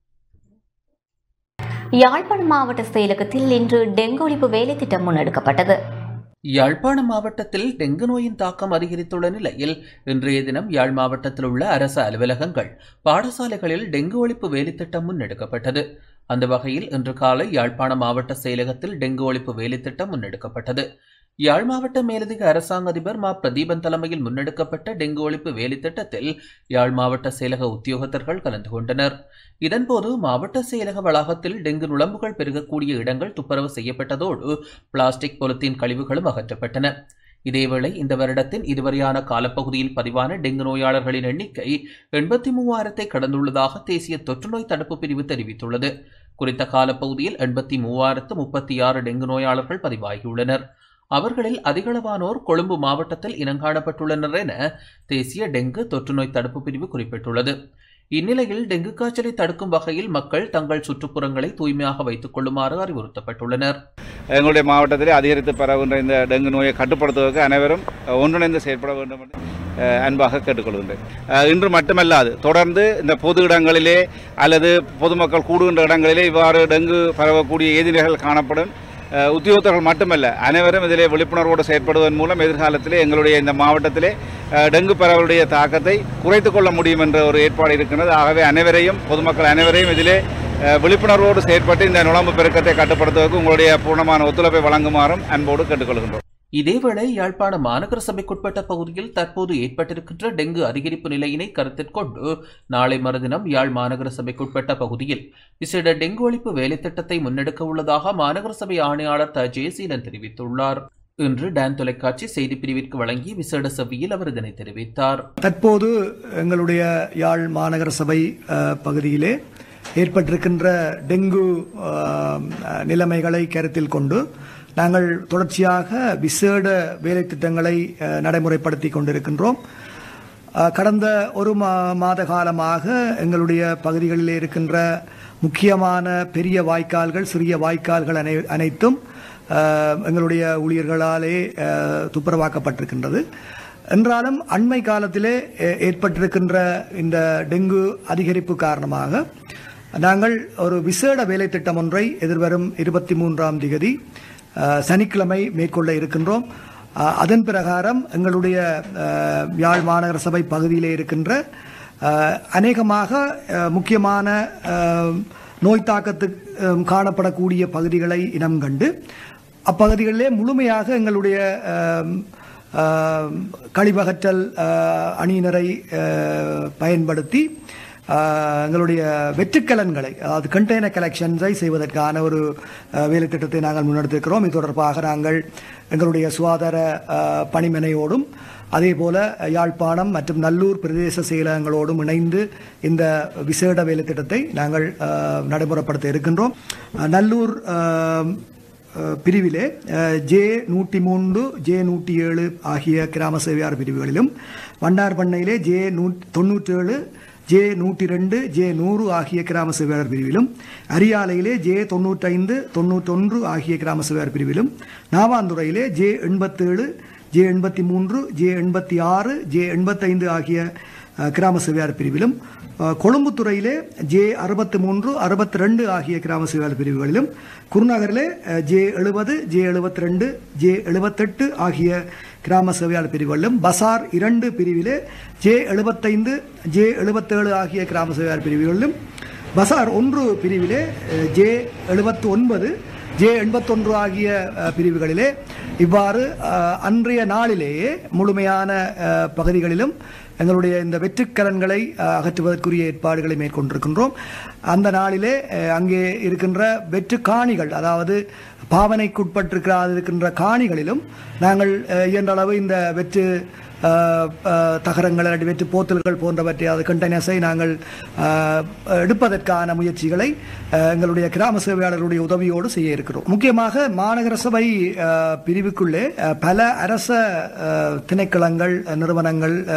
Speaker 1: யாழ்ப்பாணம் மாவட்ட செயலகத்தில் இன்று டெங்கு ஒழிப்பு வேலை திட்டம் முன்னெடுக்கப்பட்டது
Speaker 2: யாழ்ப்பாணம் மாவட்டத்தில் டெங்கு நோயின் தாக்கம் அதிகரித்துள்ள நிலையில் இன்றைய தினம் யாழ் மாவட்டத்தில் உள்ள அரசு அலுவலகங்கள் பாடசாலைகளில் டெங்கு ஒழிப்பு வேலைத்திட்டம் முன்னெடுக்கப்பட்டது அந்த வகையில் இன்று காலை யாழ்ப்பாணம் மாவட்ட செயலகத்தில் டெங்கு ஒழிப்பு வேலைத்திட்டம் முன்னெடுக்கப்பட்டது யாழ் மாவட்ட மேலதிக அரசாங்க அதிபர் மா பிரதீபன் தலைமையில் முன்னெடுக்கப்பட்ட டெங்கு ஒழிப்பு வேலைத்திட்டத்தில் யாழ் மாவட்ட செயலக உத்தியோகத்தர்கள் கலந்து கொண்டனர் இதன்போது மாவட்ட செயலக வளாகத்தில் டெங்கு நுழம்புகள் பெருகக்கூடிய இடங்கள் துப்புரவு செய்யப்பட்டதோடு பிளாஸ்டிக் பொலித்தீன் கழிவுகளும் அகற்றப்பட்டன இதேவேளை இந்த வருடத்தின் இதுவரையான காலப்பகுதியில் பதிவான டெங்கு நோயாளர்களின் எண்ணிக்கை எண்பத்தி மூவாயிரத்தை கடந்துள்ளதாக தேசிய தொற்றுநோய் தடுப்பு பிரிவு தெரிவித்துள்ளது குறித்த காலப்பகுதியில் எண்பத்தி மூவாயிரத்து முப்பத்தி ஆறு டெங்கு நோயாளர்கள் பதிவாகியுள்ளனர் அவர்களில் அதிகளவானோர் கொழும்பு மாவட்டத்தில் இனங்காணப்பட்டுள்ளனர் என தேசிய டெங்கு தொற்றுநோய் தடுப்பு பிரிவு குறிப்பிட்டுள்ளது இந்நிலையில் டெங்கு காய்ச்சலை தடுக்கும் வகையில் மக்கள் தங்கள் சுற்றுப்புறங்களை தூய்மையாக வைத்துக் கொள்ளுமாறு அறிவுறுத்தப்பட்டுள்ளனர்
Speaker 8: எங்களுடைய மாவட்டத்திலே அதிகரித்து பரவுகின்ற இந்த டெங்கு நோயை கட்டுப்படுத்துவதற்கு அனைவரும் ஒன்றிணைந்து செயற்பட வேண்டும் என்று அஹ், அன்பாக கேட்டுக்கொள்கின்றேன் அஹ், இன்று மட்டுமல்லாது தொடர்ந்து இந்த பொது இடங்களிலே அல்லது பொதுமக்கள் கூடுகின்ற இடங்களிலே இவ்வாறு டெங்கு பரவக்கூடிய ஏதினைகள் காணப்படும் அஹ், உத்தியோகத்தர்கள் மட்டுமல்ல அனைவரும் இதிலே விழிப்புணர்வோடு செயற்படுவதன் மூலம் எதிர்காலத்திலே எங்களுடைய இந்த மாவட்டத்திலே அஹ், டெங்கு பரவலுடைய தாக்கத்தை குறைத்துக் கொள்ள முடியும் என்ற ஒரு ஏற்பாடு இருக்கின்றது ஆகவே அனைவரையும் பொதுமக்கள் அனைவரையும் இதிலே அஹ், விழிப்புணர்வோடு செயற்பட்டு இந்த நுழம்பு பெருக்கத்தை கட்டுப்படுத்துவதற்கு உங்களுடைய பூர்ணமான ஒத்துழைப்பை வழங்குமாறும் அன்போடு கேட்டுக்கொள்கின்றோம்
Speaker 2: இதேவேளை யாழ்ப்பாண மாநகர சபைக்குட்பட்ட பகுதியில் தற்போது ஏற்பட்டிருக்கின்ற டெங்கு அதிகரிப்பு நிலையினை கருத்தில் கொண்டு நாளை மறுதினம் யாழ் மாநகர சபைக்குட்பட்ட பகுதியில் விசேட டெங்கு ஒழிப்பு வேலைத்திட்டத்தை முன்னெடுக்க உள்ளதாக மாநகர சபை ஆணையாளர் த ஜெயசீலன் தெரிவித்துள்ளார் இன்று டான் தொலைக்காட்சி செய்தி பிரிவிற்கு வழங்கிய விசேட சபையில் அவர் இதனை தெரிவித்தார்
Speaker 9: தற்போது எங்களுடைய யாழ் மாநகர சபை அஹ், பகுதியிலே ஏற்பட்டிருக்கின்ற டெங்கு அஹ், நிலைமைகளை கருத்தில் கொண்டு நாங்கள் தொடர்ச்சியாக விசேட வேலை திட்டங்களை அஹ், நடைமுறைப்படுத்தி கொண்டிருக்கின்றோம் அஹ், கடந்த ஒரு மா மாத காலமாக எங்களுடைய பகுதிகளில் இருக்கின்ற முக்கியமான பெரிய வாய்க்கால்கள் சிறிய வாய்க்கால்கள் அனை அனைத்தும் அஹ், எங்களுடைய ஊழியர்களாலே அஹ், துப்புரவாக்கப்பட்டிருக்கின்றது என்றாலும் அண்மை காலத்திலே ஏ- ஏற்பட்டிருக்கின்ற இந்த டெங்கு அதிகரிப்பு காரணமாக நாங்கள் ஒரு விசேட வேலை திட்டம் ஒன்றை எதிர்வரும் இருபத்தி மூன்றாம் திகதி அஹ், சனிக்கிழமை மேற்கொள்ள இருக்கின்றோம் அஹ், அதன் பிரகாரம் எங்களுடைய அஹ், யாழ் மாநகர சபை பகுதியிலே இருக்கின்ற அஹ், அநேகமாக அஹ், முக்கியமான அஹ், நோய் தாக்கத்து அஹ், காணப்படக்கூடிய பகுதிகளை இனம் கண்டு அப்பகுதிகளிலே முழுமையாக எங்களுடைய அஹ், அஹ், கழிவகற்றல் அஹ், அணியினரை அஹ், பயன்படுத்தி அஹ், எங்களுடைய வெற்றுக்கலன்களை அதாவது கண்டெய்னர் கலெக்ஷன்ஸை செய்வதற்கான ஒரு அஹ், வேலை திட்டத்தை நாங்கள் முன்னெடுத்திருக்கிறோம் இது தொடர்பாக நாங்கள் எங்களுடைய சுகாதார அஹ், பணிமனையோடும் அதே போல யாழ்ப்பாணம் மற்றும் நல்லூர் பிரதேச செயலகங்களோடும் இணைந்து இந்த விசேட வேலை திட்டத்தை நாங்கள் அஹ், நடைமுறைப்படுத்த இருக்கின்றோம் அஹ், நல்லூர் அஹ், அஹ், பிரிவிலே அஹ், ஜே நூற்றி மூன்று ஜே நூற்றி ஏழு ஆகிய கிராம சேவையார் பிரிவுகளிலும் வண்டார் பண்ணையிலே ஜே நூ தொண்ணூற்றேழு ஜே நூற்றி ரெண்டு ஜே நூறு ஆகிய கிராம சேவையாளர் பிரிவிலும் அரியாலையிலே ஜே தொண்ணூற்றைந்து தொண்ணூற்றொன்று ஆகிய கிராம சேவையாளர் பிரிவிலும் நாவாந்துறையிலே ஜே எண்பத்தேழு ஜே எண்பத்தி மூன்று ஜே எண்பத்தி ஆறு ஜே எண்பத்தைந்து ஆகிய அஹ், கிராம சேவையாளர் பிரிவிலும் அஹ், கொழும்புத்துறையிலே ஜே அறுபத்தி மூன்று அறுபத்தி ரெண்டு ஆகிய கிராம சேவையாளர் பிரிவுகளிலும் குருநகரிலே அஹ், ஜே எழுபது ஜே எழுபத்தி ரெண்டு ஜே எழுபத்தெட்டு ஆகிய கிராம சேவையாளர் பிரிவுகளிலும் பசார் இரண்டு பிரிவிலே ஜே எழுபத்தைந்து ஜே எழுபத்தேழு ஆகிய கிராம சேவையாளர் பிரிவுகளிலும் பசார் ஒன்று பிரிவிலே அஹ், ஜே எழுபத்து ஒன்பது ஜே எண்பத்தொன்று ஆகிய அஹ், பிரிவுகளிலே இவ்வாறு அஹ், அன்றைய நாளிலேயே முழுமையான அஹ், பகுதிகளிலும் எங்களுடைய இந்த வெற்றுக்கலன்களை அஹ், அகற்றுவதற்குரிய ஏற்பாடுகளை மேற்கொண்டிருக்கின்றோம் அந்த நாளிலே அஹ், அங்கே இருக்கின்ற வெற்று காணிகள் அதாவது பாவனைக்குட்பட்டிருக்கிற இருக்கின்ற காணிகளிலும் நாங்கள் அஹ், இயன்ற அளவு இந்த வெற்று அஹ், அஹ், தகரங்கள் அல்லது வெற்று போத்தல்கள் போன்றவற்றை அது கண்டெய்னர்ஸை நாங்கள் அஹ், எடுப்பதற்கான முயற்சிகளை அஹ், எங்களுடைய கிராம சேவையாளர்களுடைய உதவியோடு செய்ய இருக்கிறோம் முக்கியமாக மாநகர சபை அஹ், பிரிவுக்குள்ளே அஹ், பல அரச அஹ், திணைக்களங்கள் அஹ், நிறுவனங்கள் அஹ்,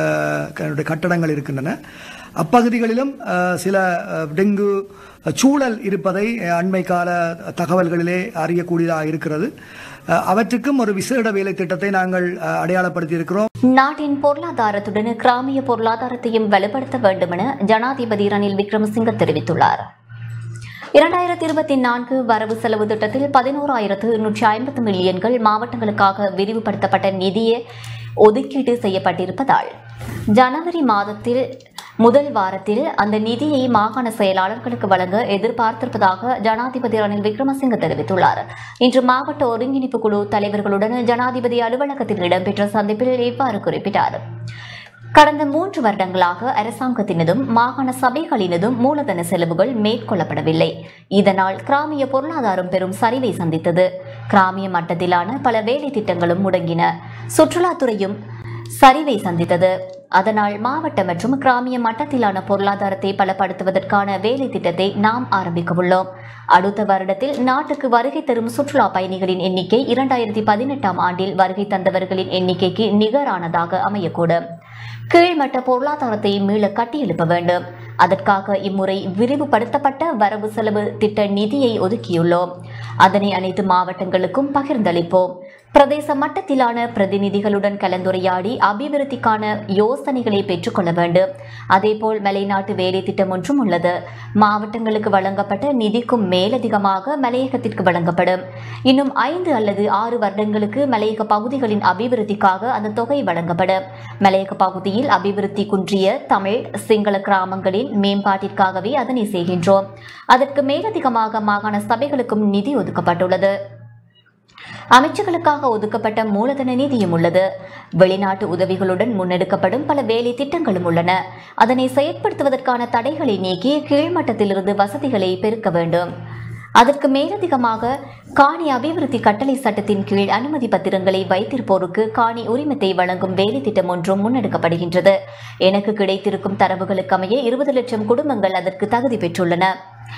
Speaker 9: க- கட்டடங்கள் இருக்கின்றன அப்பகுதிகளிலும் அஹ், சில அஹ், டெங்கு சூழல் இருப்பதை அஹ், அண்மை கால தகவல்களிலே அறியக்கூடியதாக இருக்கிறது அஹ், அவற்றுக்கும் ஒரு விசேட வேலை திட்டத்தை நாங்கள் அஹ், அடையாளப்படுத்தி இருக்கிறோம்
Speaker 1: நாட்டின் பொருளாதாரத்துடன் கிராமிய பொருளாதாரத்தையும் வலுப்படுத்த வேண்டும் என ஜனாதிபதி ரணில் விக்ரமசிங்க தெரிவித்துள்ளார் இரண்டாயிரத்தி இருபத்தி நான்கு வரவு செலவு திட்டத்தில் பதினோராயிரத்து எண்ணூற்றி ஐம்பது மில்லியன்கள் மாவட்டங்களுக்காக விரிவுபடுத்தப்பட்ட நிதியே ஒதுக்கீடு செய்யப்பட்டிருப்பதால் ஜனவரி மாதத்தில் முதல் வாரத்தில் அந்த நிதியை மாகாண செயலாளர்களுக்கு வழங்க எதிர்பார்த்திருப்பதாக ஜனாதிபதி ரணில் விக்ரமசிங்க தெரிவித்துள்ளார் இன்று மாவட்ட ஒருங்கிணைப்பு குழு தலைவர்களுடன் ஜனாதிபதி அலுவலகத்தில் இடம்பெற்ற சந்திப்பில் இவ்வாறு குறிப்பிட்டார் கடந்த மூன்று வருடங்களாக அரசாங்கத்தினதும் மாகாண சபைகளினதும் மூலதன செலவுகள் மேற்கொள்ளப்படவில்லை இதனால் கிராமிய பொருளாதாரம் பெரும் சரிவை சந்தித்தது கிராமிய மட்டத்திலான பல வேலை திட்டங்களும் முடங்கின சுற்றுலாத்துறையும் சரிவை சந்தித்தது அதனால் மாவட்ட மற்றும் கிராமிய மட்டத்திலான பொருளாதாரத்தை பலப்படுத்துவதற்கான வேலை திட்டத்தை நாம் ஆரம்பிக்க உள்ளோம் அடுத்த வருடத்தில் நாட்டுக்கு வருகை தரும் சுற்றுலா பயணிகளின் எண்ணிக்கை இரண்டாயிரத்தி பதினெட்டாம் ஆண்டில் வருகை தந்தவர்களின் எண்ணிக்கைக்கு நிகரானதாக அமையக்கூடும் கீழ்மட்ட பொருளாதாரத்தை மீள கட்டியெழுப்ப வேண்டும் அதற்காக இம்முறை விரிவுபடுத்தப்பட்ட வரவு செலவு திட்ட நிதியை ஒதுக்கியுள்ளோம் அதனை அனைத்து மாவட்டங்களுக்கும் பகிர்ந்தளிப்போம் பிரதேச மட்டத்திலான பிரதிநிதிகளுடன் கலந்துரையாடி அபிவிருத்திக்கான யோசனைகளை பெற்றுக்கொள்ள வேண்டும் அதேபோல் மலைநாட்டு வேலை திட்டம் ஒன்றும் உள்ளது மாவட்டங்களுக்கு வழங்கப்பட்ட நிதிக்கும் மேலதிகமாக மலையகத்திற்கு வழங்கப்படும் இன்னும் ஐந்து அல்லது ஆறு வருடங்களுக்கு மலையக பகுதிகளின் அபிவிருத்திக்காக அந்த தொகை வழங்கப்படும் மலையக பகுதியில் அபிவிருத்தி குன்றிய தமிழ் சிங்கள கிராமங்களின் மேம்பாட்டிற்காகவே அதனை செய்கின்றோம் அதற்கு மேலதிகமாக மாகாண சபைகளுக்கும் நிதி ஒதுக்கப்பட்டுள்ளது அமைச்சர்களுக்காக ஒதுக்கப்பட்ட மூலதன நிதியும் உள்ளது வெளிநாட்டு உதவிகளுடன் முன்னெடுக்கப்படும் பல வேலை திட்டங்களும் உள்ளன அதனை செயற்படுத்துவதற்கான தடைகளை நீக்கி கீழ்மட்டத்திலிருந்து வசதிகளை பெருக்க வேண்டும் அதற்கு மேலதிகமாக காணி அபிவிருத்தி கட்டளை சட்டத்தின் கீழ் அனுமதி பத்திரங்களை வைத்திருப்போருக்கு காணி உரிமத்தை வழங்கும் வேலை திட்டம் ஒன்றும் முன்னெடுக்கப்படுகின்றது எனக்கு கிடைத்திருக்கும் தரவுகளுக்கு அமைய இருபது லட்சம் குடும்பங்கள் அதற்கு தகுதி பெற்றுள்ளன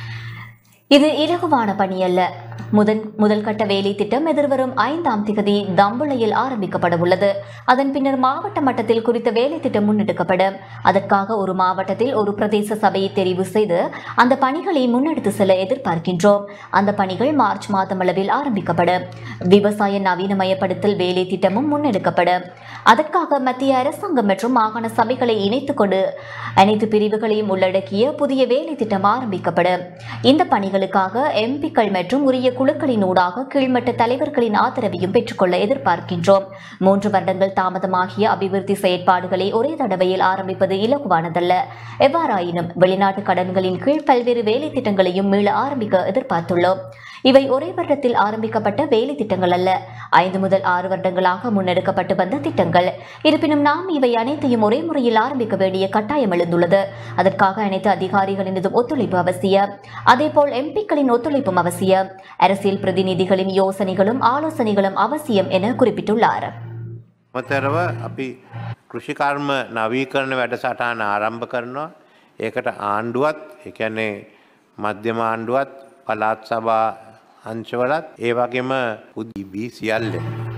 Speaker 1: இது இலகுவான பணி அல்ல முதன் முதல் கட்ட வேலை திட்டம் எதிர்வரும் ஐந்தாம் திகதி தம்புளையில் ஆரம்பிக்கப்பட உள்ளது அதன் பின்னர் மாவட்ட மட்டத்தில் குறித்த வேலை திட்டம் முன்னெடுக்கப்படும் அதற்காக ஒரு மாவட்டத்தில் ஒரு பிரதேச சபையை தெரிவு செய்து அந்த பணிகளை முன்னெடுத்து செல்ல எதிர்பார்க்கின்றோம் அந்த பணிகள் மார்ச் மாதம் அளவில் ஆரம்பிக்கப்படும் விவசாய நவீனமயப்படுத்தல் வேலை திட்டமும் முன்னெடுக்கப்படும் அதற்காக மத்திய அரசாங்கம் மற்றும் மாகாண சபைகளை இணைத்துக் கொண்டு அனைத்து பிரிவுகளையும் உள்ளடக்கிய புதிய வேலை திட்டம் ஆரம்பிக்கப்படும் இந்த பணிகளுக்காக எம்பிக்கள் மற்றும் உரிய குழுக்களின் ஊடாக கீழ்மட்ட தலைவர்களின் ஆதரவையும் பெற்றுக்கொள்ள எதிர்பார்க்கின்றோம் மூன்று வருடங்கள் தாமதமாகிய அபிவிருத்தி செயற்பாடுகளை ஒரே தடவையில் ஆரம்பிப்பது இலகுவானதல்ல எவ்வாறாயினும் வெளிநாட்டு கடன்களின் கீழ் பல்வேறு வேலை திட்டங்களையும் மீள ஆரம்பிக்க எதிர்பார்த்துள்ளோம் இவை ஒரே வருடத்தில் ஆரம்பிக்கப்பட்ட வேலை திட்டங்கள் அல்ல ஐந்து முதல் ஆறு வருடங்களாக முன்னெடுக்கப்பட்டு வந்த திட்டங்கள் இருப்பினும் நாம் இவை அனைத்தையும் ஒரே முறையில் ஆரம்பிக்க வேண்டிய கட்டாயம் எழுந்துள்ளது அதற்காக அனைத்து அதிகாரிகளினதும் ஒத்துழைப்பு அவசியம் அதேபோல் எம்பிக்களின் ஒத்துழைப்பும் அவசியம் அரசியல் பிரதிநிதிகளின் யோசனைகளும் ஆலோசனைகளும் அவசியம் என குறிப்பிட்டுள்ளார்
Speaker 10: අමතරව අපි කෘෂිකර්ම නවීකරණ වැඩසටහන ආරම්භ කරනවා. ඒකට ආණ්ඩුවත් එකන්නේ මධ්‍යම ආණ්ඩුවත් පලාත් සභා අංශවලත් ඒ වගේම පුද්බී සියල්ල.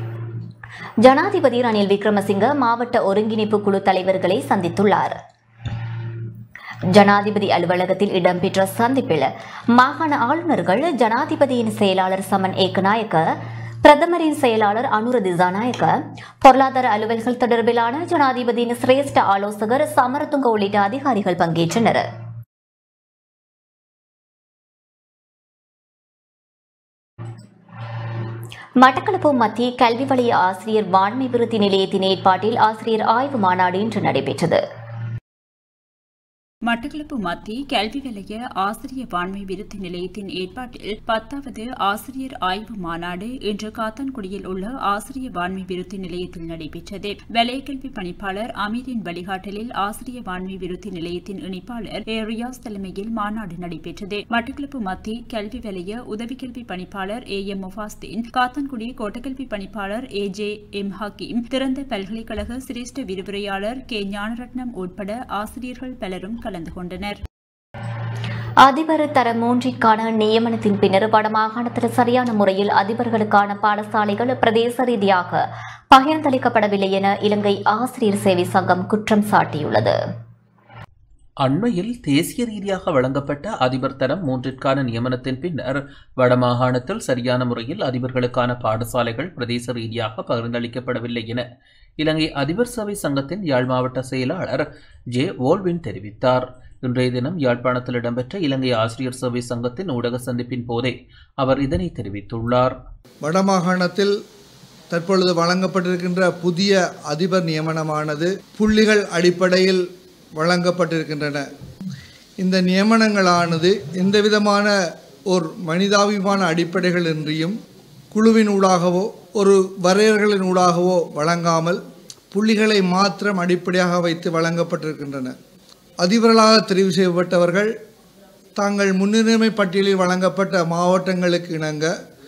Speaker 1: ஜனாதிபதி ரணில் விக்ரமசிங்க மாவட்ட ஒருங்கிணைப்பு குழு தலைவர்களை சந்தித்துள்ளார் ஜனாதிபதி அலுவலகத்தில் இடம்பெற்ற சந்திப்பில் மாகாண ஆளுநர்கள் ஜனாதிபதியின் செயலாளர் சமன் ஏக்கநாயக்க பிரதமரின் செயலாளர் அனுர திசாநாயக்க பொருளாதார அலுவல்கள் தொடர்பிலான ஜனாதிபதியின் சிரேஷ்ட ஆலோசகர் சமரதுங்க உள்ளிட்ட அதிகாரிகள் பங்கேற்றனர் மட்டக்களப்பு மத்திய கல்வி வலய ஆசிரியர் வான்மை விருத்தி நிலையத்தின் ஏற்பாட்டில் ஆசிரியர் ஆய்வு மாநாடு இன்று நடைபெற்றது
Speaker 11: மட்டக்களப்பு மத்திய கல்வி வலய ஆசிரிய வான்மை விருத்தி நிலையத்தின் ஏற்பாட்டில் பத்தாவது ஆசிரியர் ஆய்வு மாநாடு இன்று காத்தான்குடியில் உள்ள ஆசிரிய வான்மை விருத்தி நிலையத்தில் நடைபெற்றது வலய கல்வி பணிப்பாளர் அமீரின் வழிகாட்டலில் ஆசிரிய வான்மை விருத்தி நிலையத்தின் இணைப்பாளர் ஏ ரியாஸ் தலைமையில் மாநாடு நடைபெற்றது மட்டக்களப்பு மத்திய கல்வி வலய உதவி கல்வி பணிப்பாளர் ஏ எம் முஃபாஸ்தீன் காத்தான்குடி கோட்டக்கல்வி பணிப்பாளர் ஏ ஜே எம் ஹக்கீம் திறந்த பல்கலைக்கழக சிரேஷ்ட விரிவுரையாளர் கே ஞானரட்னம் உட்பட ஆசிரியர்கள் பலரும் கலந்து கொண்டனர்
Speaker 1: அதிபர் தர மூன்றிற்கான நியமனத்தின் பின்னர் வடமாகாணத்தில் சரியான முறையில் அதிபர்களுக்கான பாடசாலைகள் பிரதேச ரீதியாக பகிர்ந்தளிக்கப்படவில்லை என இலங்கை ஆசிரியர் சேவை சங்கம் குற்றம் சாட்டியுள்ளது
Speaker 2: அண்மையில் தேசிய ரீதியாக வழங்கப்பட்ட அதிபர் தரம் மூன்றிற்கான நியமனத்தின் பின்னர் வடமாகாணத்தில் சரியான முறையில் அதிபர்களுக்கான பாடசாலைகள் பிரதேச ரீதியாக பகிர்ந்தளிக்கப்படவில்லை என இலங்கை அதிபர் சபை சங்கத்தின் யாழ் மாவட்ட செயலாளர் ஜே ஓல்வின் தெரிவித்தார் இன்றைய தினம் யாழ்ப்பாணத்தில் இடம்பெற்ற இலங்கை ஆசிரியர் சேவை சங்கத்தின் ஊடக சந்திப்பின் போதே அவர் இதனை தெரிவித்துள்ளார்
Speaker 12: வடமாகாணத்தில் தற்பொழுது வழங்கப்பட்டிருக்கின்ற புதிய அதிபர் நியமனமானது புள்ளிகள் அடிப்படையில் வழங்கப்பட்டிருக்கின்றன இந்த நியமனங்களானது எந்தவிதமான ஒரு மனிதாபிமான அடிப்படைகள் இன்றியும் குழுவின் ஊடாகவோ ஒரு வரையர்களின் ஊடாகவோ வழங்காமல் புள்ளிகளை மாத்திரம் அடிப்படையாக வைத்து வழங்கப்பட்டிருக்கின்றன அதிபர்களாக தெரிவு செய்யப்பட்டவர்கள் தாங்கள் முன்னுரிமை பட்டியலில் வழங்கப்பட்ட மாவட்டங்களுக்கு இணங்க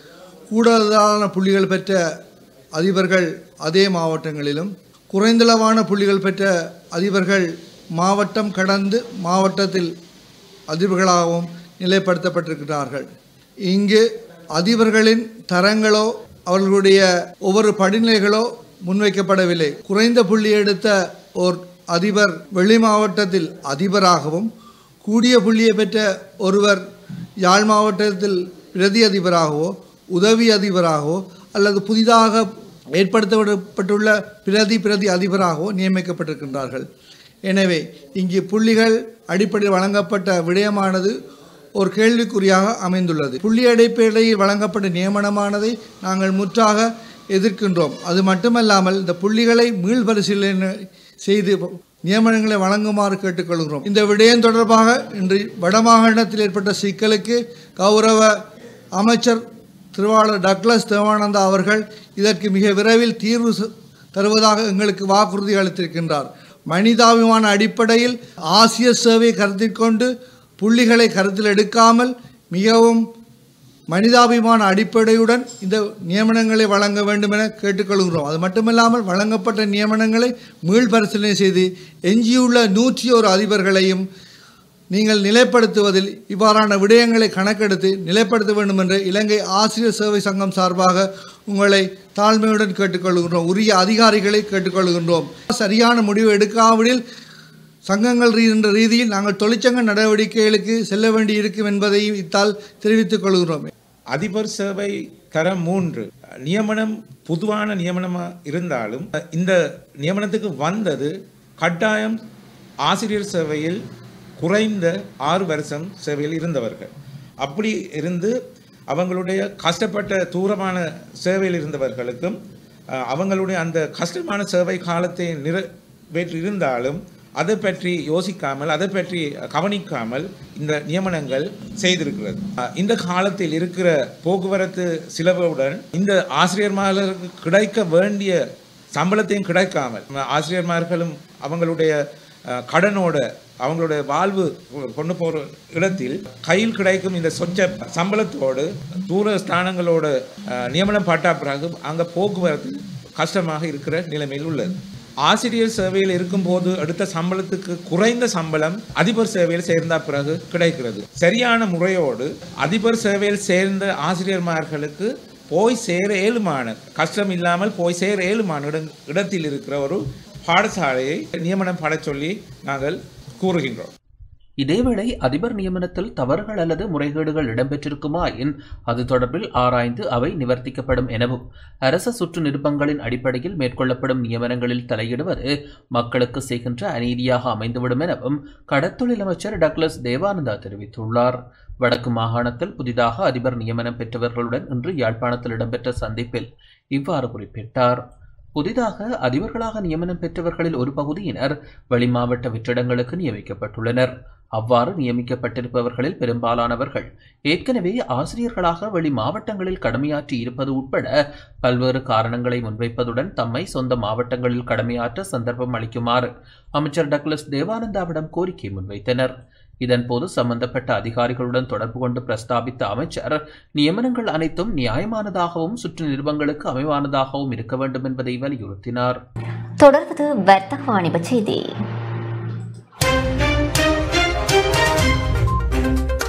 Speaker 12: கூடுதலான புள்ளிகள் பெற்ற அதிபர்கள் அதே மாவட்டங்களிலும் குறைந்தளவான புள்ளிகள் பெற்ற அதிபர்கள் மாவட்டம் கடந்து மாவட்டத்தில் அதிபர்களாகவும் நிலைப்படுத்தப்பட்டிருக்கிறார்கள் இங்கு அதிபர்களின் தரங்களோ அவர்களுடைய ஒவ்வொரு படிநிலைகளோ முன்வைக்கப்படவில்லை குறைந்த புள்ளி எடுத்த ஓர் அதிபர் வெளி மாவட்டத்தில் அதிபராகவும் கூடிய புள்ளியை பெற்ற ஒருவர் யாழ் மாவட்டத்தில் பிரதி அதிபராகவோ உதவி அதிபராகவோ அல்லது புதிதாக ஏற்படுத்தப்பட்டுள்ள பிரதி பிரதி அதிபராகவோ நியமிக்கப்பட்டிருக்கின்றார்கள் எனவே இங்கு புள்ளிகள் அடிப்படையில் வழங்கப்பட்ட விடயமானது ஒரு கேள்விக்குறியாக அமைந்துள்ளது புள்ளி அடிப்படையில் வழங்கப்பட்ட நியமனமானதை நாங்கள் முற்றாக எதிர்க்கின்றோம் அது மட்டுமல்லாமல் இந்த புள்ளிகளை மீள்பரிசீலனை செய்து நியமனங்களை வழங்குமாறு கேட்டுக்கொள்கிறோம் இந்த விடயம் தொடர்பாக இன்று வடமாகாணத்தில் ஏற்பட்ட சிக்கலுக்கு கௌரவ அமைச்சர் திருவாளர் டக்ளஸ் தேவானந்தா அவர்கள் இதற்கு மிக விரைவில் தீர்வு ச- தருவதாக எங்களுக்கு வாக்குறுதி அளித்திருக்கின்றார் மனிதாபிமான அடிப்படையில் ஆசிய சேவை கருத்தில் கொண்டு புள்ளிகளை கருத்தில் எடுக்காமல் மிகவும் மனிதாபிமான அடிப்படையுடன் இந்த நியமனங்களை வழங்க வேண்டும் என கேட்டுக்கொள்கிறோம் அது மட்டுமல்லாமல் வழங்கப்பட்ட நியமனங்களை மீள்பரிசீலனை செய்து எஞ்சியுள்ள நூற்றி ஒரு அதிபர்களையும் நீங்கள் நிலைப்படுத்துவதில் இவ்வாறான விடயங்களை கணக்கெடுத்து நிலைப்படுத்த வேண்டும் என்று இலங்கை ஆசிரியர் சேவை சங்கம் சார்பாக உங்களை தாழ்மையுடன் கேட்டுக்கொள்கின்றோம் உரிய அதிகாரிகளை கேட்டுக்கொள்கின்றோம் சரியான முடிவு எடுக்காவிடில் சங்கங்கள் ரீ- என்ற ரீதியில் நாங்கள் தொழிற்சங்க நடவடிக்கைகளுக்கு செல்ல வேண்டி இருக்கும் என்பதையும் இத்தால் தெரிவித்துக் கொள்கிறோம்
Speaker 13: அதிபர் சேவை தரம் மூன்று நியமனம் பொதுவான நியமனமாக இருந்தாலும் இந்த நியமனத்துக்கு வந்தது கட்டாயம் ஆசிரியர் சேவையில் குறைந்த ஆறு வருஷம் சேவையில் இருந்தவர்கள் அப்படி இருந்து அவங்களுடைய கஷ்டப்பட்ட தூரமான சேவையில் இருந்தவர்களுக்கும் அஹ், அவங்களுடைய அந்த கஷ்டமான சேவை காலத்தை நிறைவேற்றி இருந்தாலும் அதை பற்றி யோசிக்காமல் அதை பற்றி கவனிக்காமல் இந்த நியமனங்கள் செய்திருக்கிறது அஹ், இந்த காலத்தில் இருக்கிற போக்குவரத்து செலவுடன் இந்த ஆசிரியர்மார்களுக்கு கிடைக்க வேண்டிய சம்பளத்தையும் கிடைக்காமல் ஆசிரியர்மார்களும் அவங்களுடைய அஹ், கடனோட அவங்களுடைய வாழ்வு கொண்டு போகிற இடத்தில் கையில் கிடைக்கும் இந்த சொச்ச சம்பளத்தோடு தூர ஸ்தானங்களோட அஹ், நியமனம் பாட்டா பிறகு அங்கே போக்குவரத்து கஷ்டமாக இருக்கிற நிலைமையில் உள்ளது ஆசிரியர் சேவையில் இருக்கும்போது எடுத்த சம்பளத்துக்கு குறைந்த சம்பளம் அதிபர் சேவையில் சேர்ந்த பிறகு கிடைக்கிறது சரியான முறையோடு அதிபர் சேவையில் சேர்ந்த ஆசிரியர்மார்களுக்கு போய் சேர ஏழுமான கஷ்டம் இல்லாமல் போய் சேர ஏழுமான இட இடத்தில் இருக்கிற ஒரு பாடசாலையை நியமனம் படச் சொல்லி நாங்கள் கூறுகின்றோம்
Speaker 2: இதேவேளை அதிபர் நியமனத்தில் தவறுகள் அல்லது முறைகேடுகள் இடம்பெற்றிருக்குமாயின் அது தொடர்பில் ஆராய்ந்து அவை நிவர்த்திக்கப்படும் எனவும் அரச சுற்று நிருபங்களின் அடிப்படையில் மேற்கொள்ளப்படும் நியமனங்களில் தலையிடுவது மக்களுக்கு செய்கின்ற அநீதியாக அமைந்துவிடும் எனவும் கடத்தொழில் அமைச்சர் டக்ளஸ் தேவானந்தா தெரிவித்துள்ளார் வடக்கு மாகாணத்தில் புதிதாக அதிபர் நியமனம் பெற்றவர்களுடன் இன்று யாழ்ப்பாணத்தில் இடம்பெற்ற சந்திப்பில் இவ்வாறு குறிப்பிட்டார் புதிதாக அதிபர்களாக நியமனம் பெற்றவர்களில் ஒரு பகுதியினர் வெளிமாவட்ட வெற்றிடங்களுக்கு நியமிக்கப்பட்டுள்ளனர் அவ்வாறு நியமிக்கப்பட்டிருப்பவர்களில் பெரும்பாலானவர்கள் ஏற்கனவே ஆசிரியர்களாக வெளி மாவட்டங்களில் கடமையாற்றி இருப்பது உட்பட பல்வேறு காரணங்களை முன்வைப்பதுடன் தம்மை சொந்த மாவட்டங்களில் கடமையாற்ற சந்தர்ப்பம் அளிக்குமாறு அமைச்சர் டக்ளஸ் தேவானந்தாவிடம் கோரிக்கை முன்வைத்தனர் இதன்போது சம்பந்தப்பட்ட அதிகாரிகளுடன் தொடர்பு கொண்டு பிரஸ்தாபித்த அமைச்சர் நியமனங்கள் அனைத்தும் நியாயமானதாகவும் சுற்று நிறுவனங்களுக்கு அமைவானதாகவும் இருக்க வேண்டும் என்பதை வலியுறுத்தினார்
Speaker 1: தொடர்வது வர்த்தக வாணிப செய்தி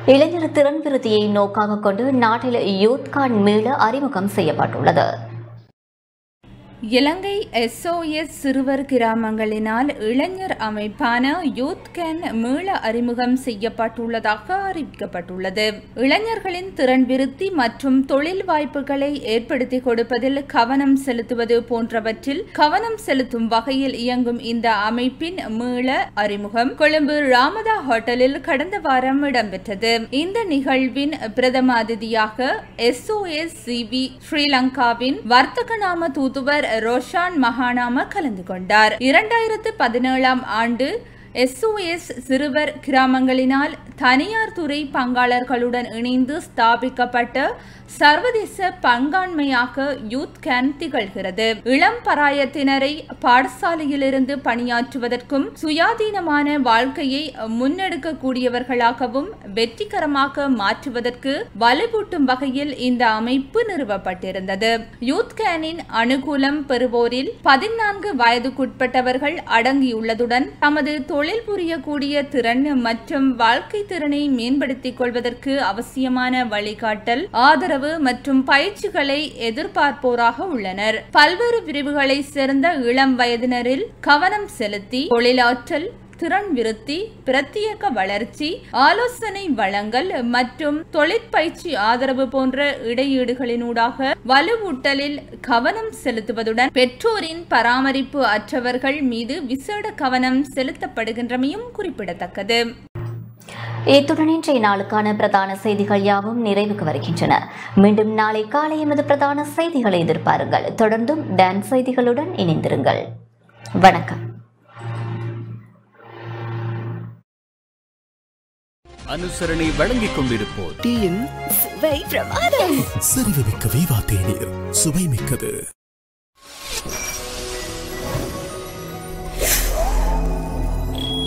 Speaker 1: இளைஞர் திறன் விருத்தியை நோக்காக கொண்டு நாட்டில் யூத் கார்டு மீள அறிமுகம் செய்யப்பட்டுள்ளது
Speaker 3: இலங்கை எஸ்ஓஎஸ் சிறுவர் கிராமங்களினால் இளைஞர் அமைப்பான யூத் கேன் மீள அறிமுகம் செய்யப்பட்டுள்ளதாக அறிவிக்கப்பட்டுள்ளது இளைஞர்களின் திறன் விருத்தி மற்றும் தொழில் வாய்ப்புகளை ஏற்படுத்தி கொடுப்பதில் கவனம் செலுத்துவது போன்றவற்றில் கவனம் செலுத்தும் வகையில் இயங்கும் இந்த அமைப்பின் மீள அறிமுகம் கொழும்பு ராமதா ஹோட்டலில் கடந்த வாரம் இடம்பெற்றது இந்த நிகழ்வின் பிரதம அதிதியாக எஸ்ஓஎஸ் சிவி ஸ்ரீலங்காவின் வர்த்தக நாம தூதுவர் ரோஷான் மகானாம கலந்து கொண்டார் இரண்டாயிரத்து பதினேழாம் ஆண்டு எஸ்ஓஎஸ் சிறுவர் கிராமங்களினால் தனியார் துறை பங்காளர்களுடன் இணைந்து ஸ்தாபிக்கப்பட்ட சர்வதேச பங்காண்மையாக யூத் கேன் திகழ்கிறது இளம் பராயத்தினரை பாடசாலையிலிருந்து பணியாற்றுவதற்கும் சுயாதீனமான வாழ்க்கையை முன்னெடுக்கக்கூடியவர்களாகவும் வெற்றிகரமாக மாற்றுவதற்கு வலுவூட்டும் வகையில் இந்த அமைப்பு நிறுவப்பட்டிருந்தது யூத் கேனின் அனுகூலம் பெறுவோரில் பதினான்கு வயதுக்குட்பட்டவர்கள் அடங்கியுள்ளதுடன் தமது தொழில் புரியக்கூடிய திறன் மற்றும் வாழ்க்கை திறனை மேம்படுத்திக் கொள்வதற்கு அவசியமான வழிகாட்டல் ஆதரவு மற்றும் பயிற்சிகளை எதிர்பார்ப்போராக உள்ளனர் பல்வேறு பிரிவுகளை சேர்ந்த இளம் வயதினரில் கவனம் செலுத்தி தொழிலாற்றல் திறன் விருத்தி பிரத்யேக வளர்ச்சி ஆலோசனை வழங்கல் மற்றும் தொழிற்பயிற்சி ஆதரவு போன்ற இடையீடுகளினூடாக வலுவூட்டலில் கவனம் செலுத்துவதுடன் பெற்றோரின் பராமரிப்பு அற்றவர்கள் மீது விசேட கவனம் செலுத்தப்படுகின்றமையும் குறிப்பிடத்தக்கது
Speaker 1: இத்துடன் இன்றைய நாளுக்கான பிரதான செய்திகள் யாவும் நிறைவுக்கு வருகின்றன மீண்டும் நாளை காலை எமது பிரதான செய்திகளை எதிர்பாருங்கள் தொடர்ந்தும் டான்ஸ் செய்திகளுடன் இணைந்திருங்கள் வணக்கம்
Speaker 14: அனுசரணை வழங்கிக் கொண்டிருப்போர்
Speaker 15: டீயின் சுவை பிரமாதம்
Speaker 16: செறிவுமிக்க வீவா தேநீர் சுவை மிக்கது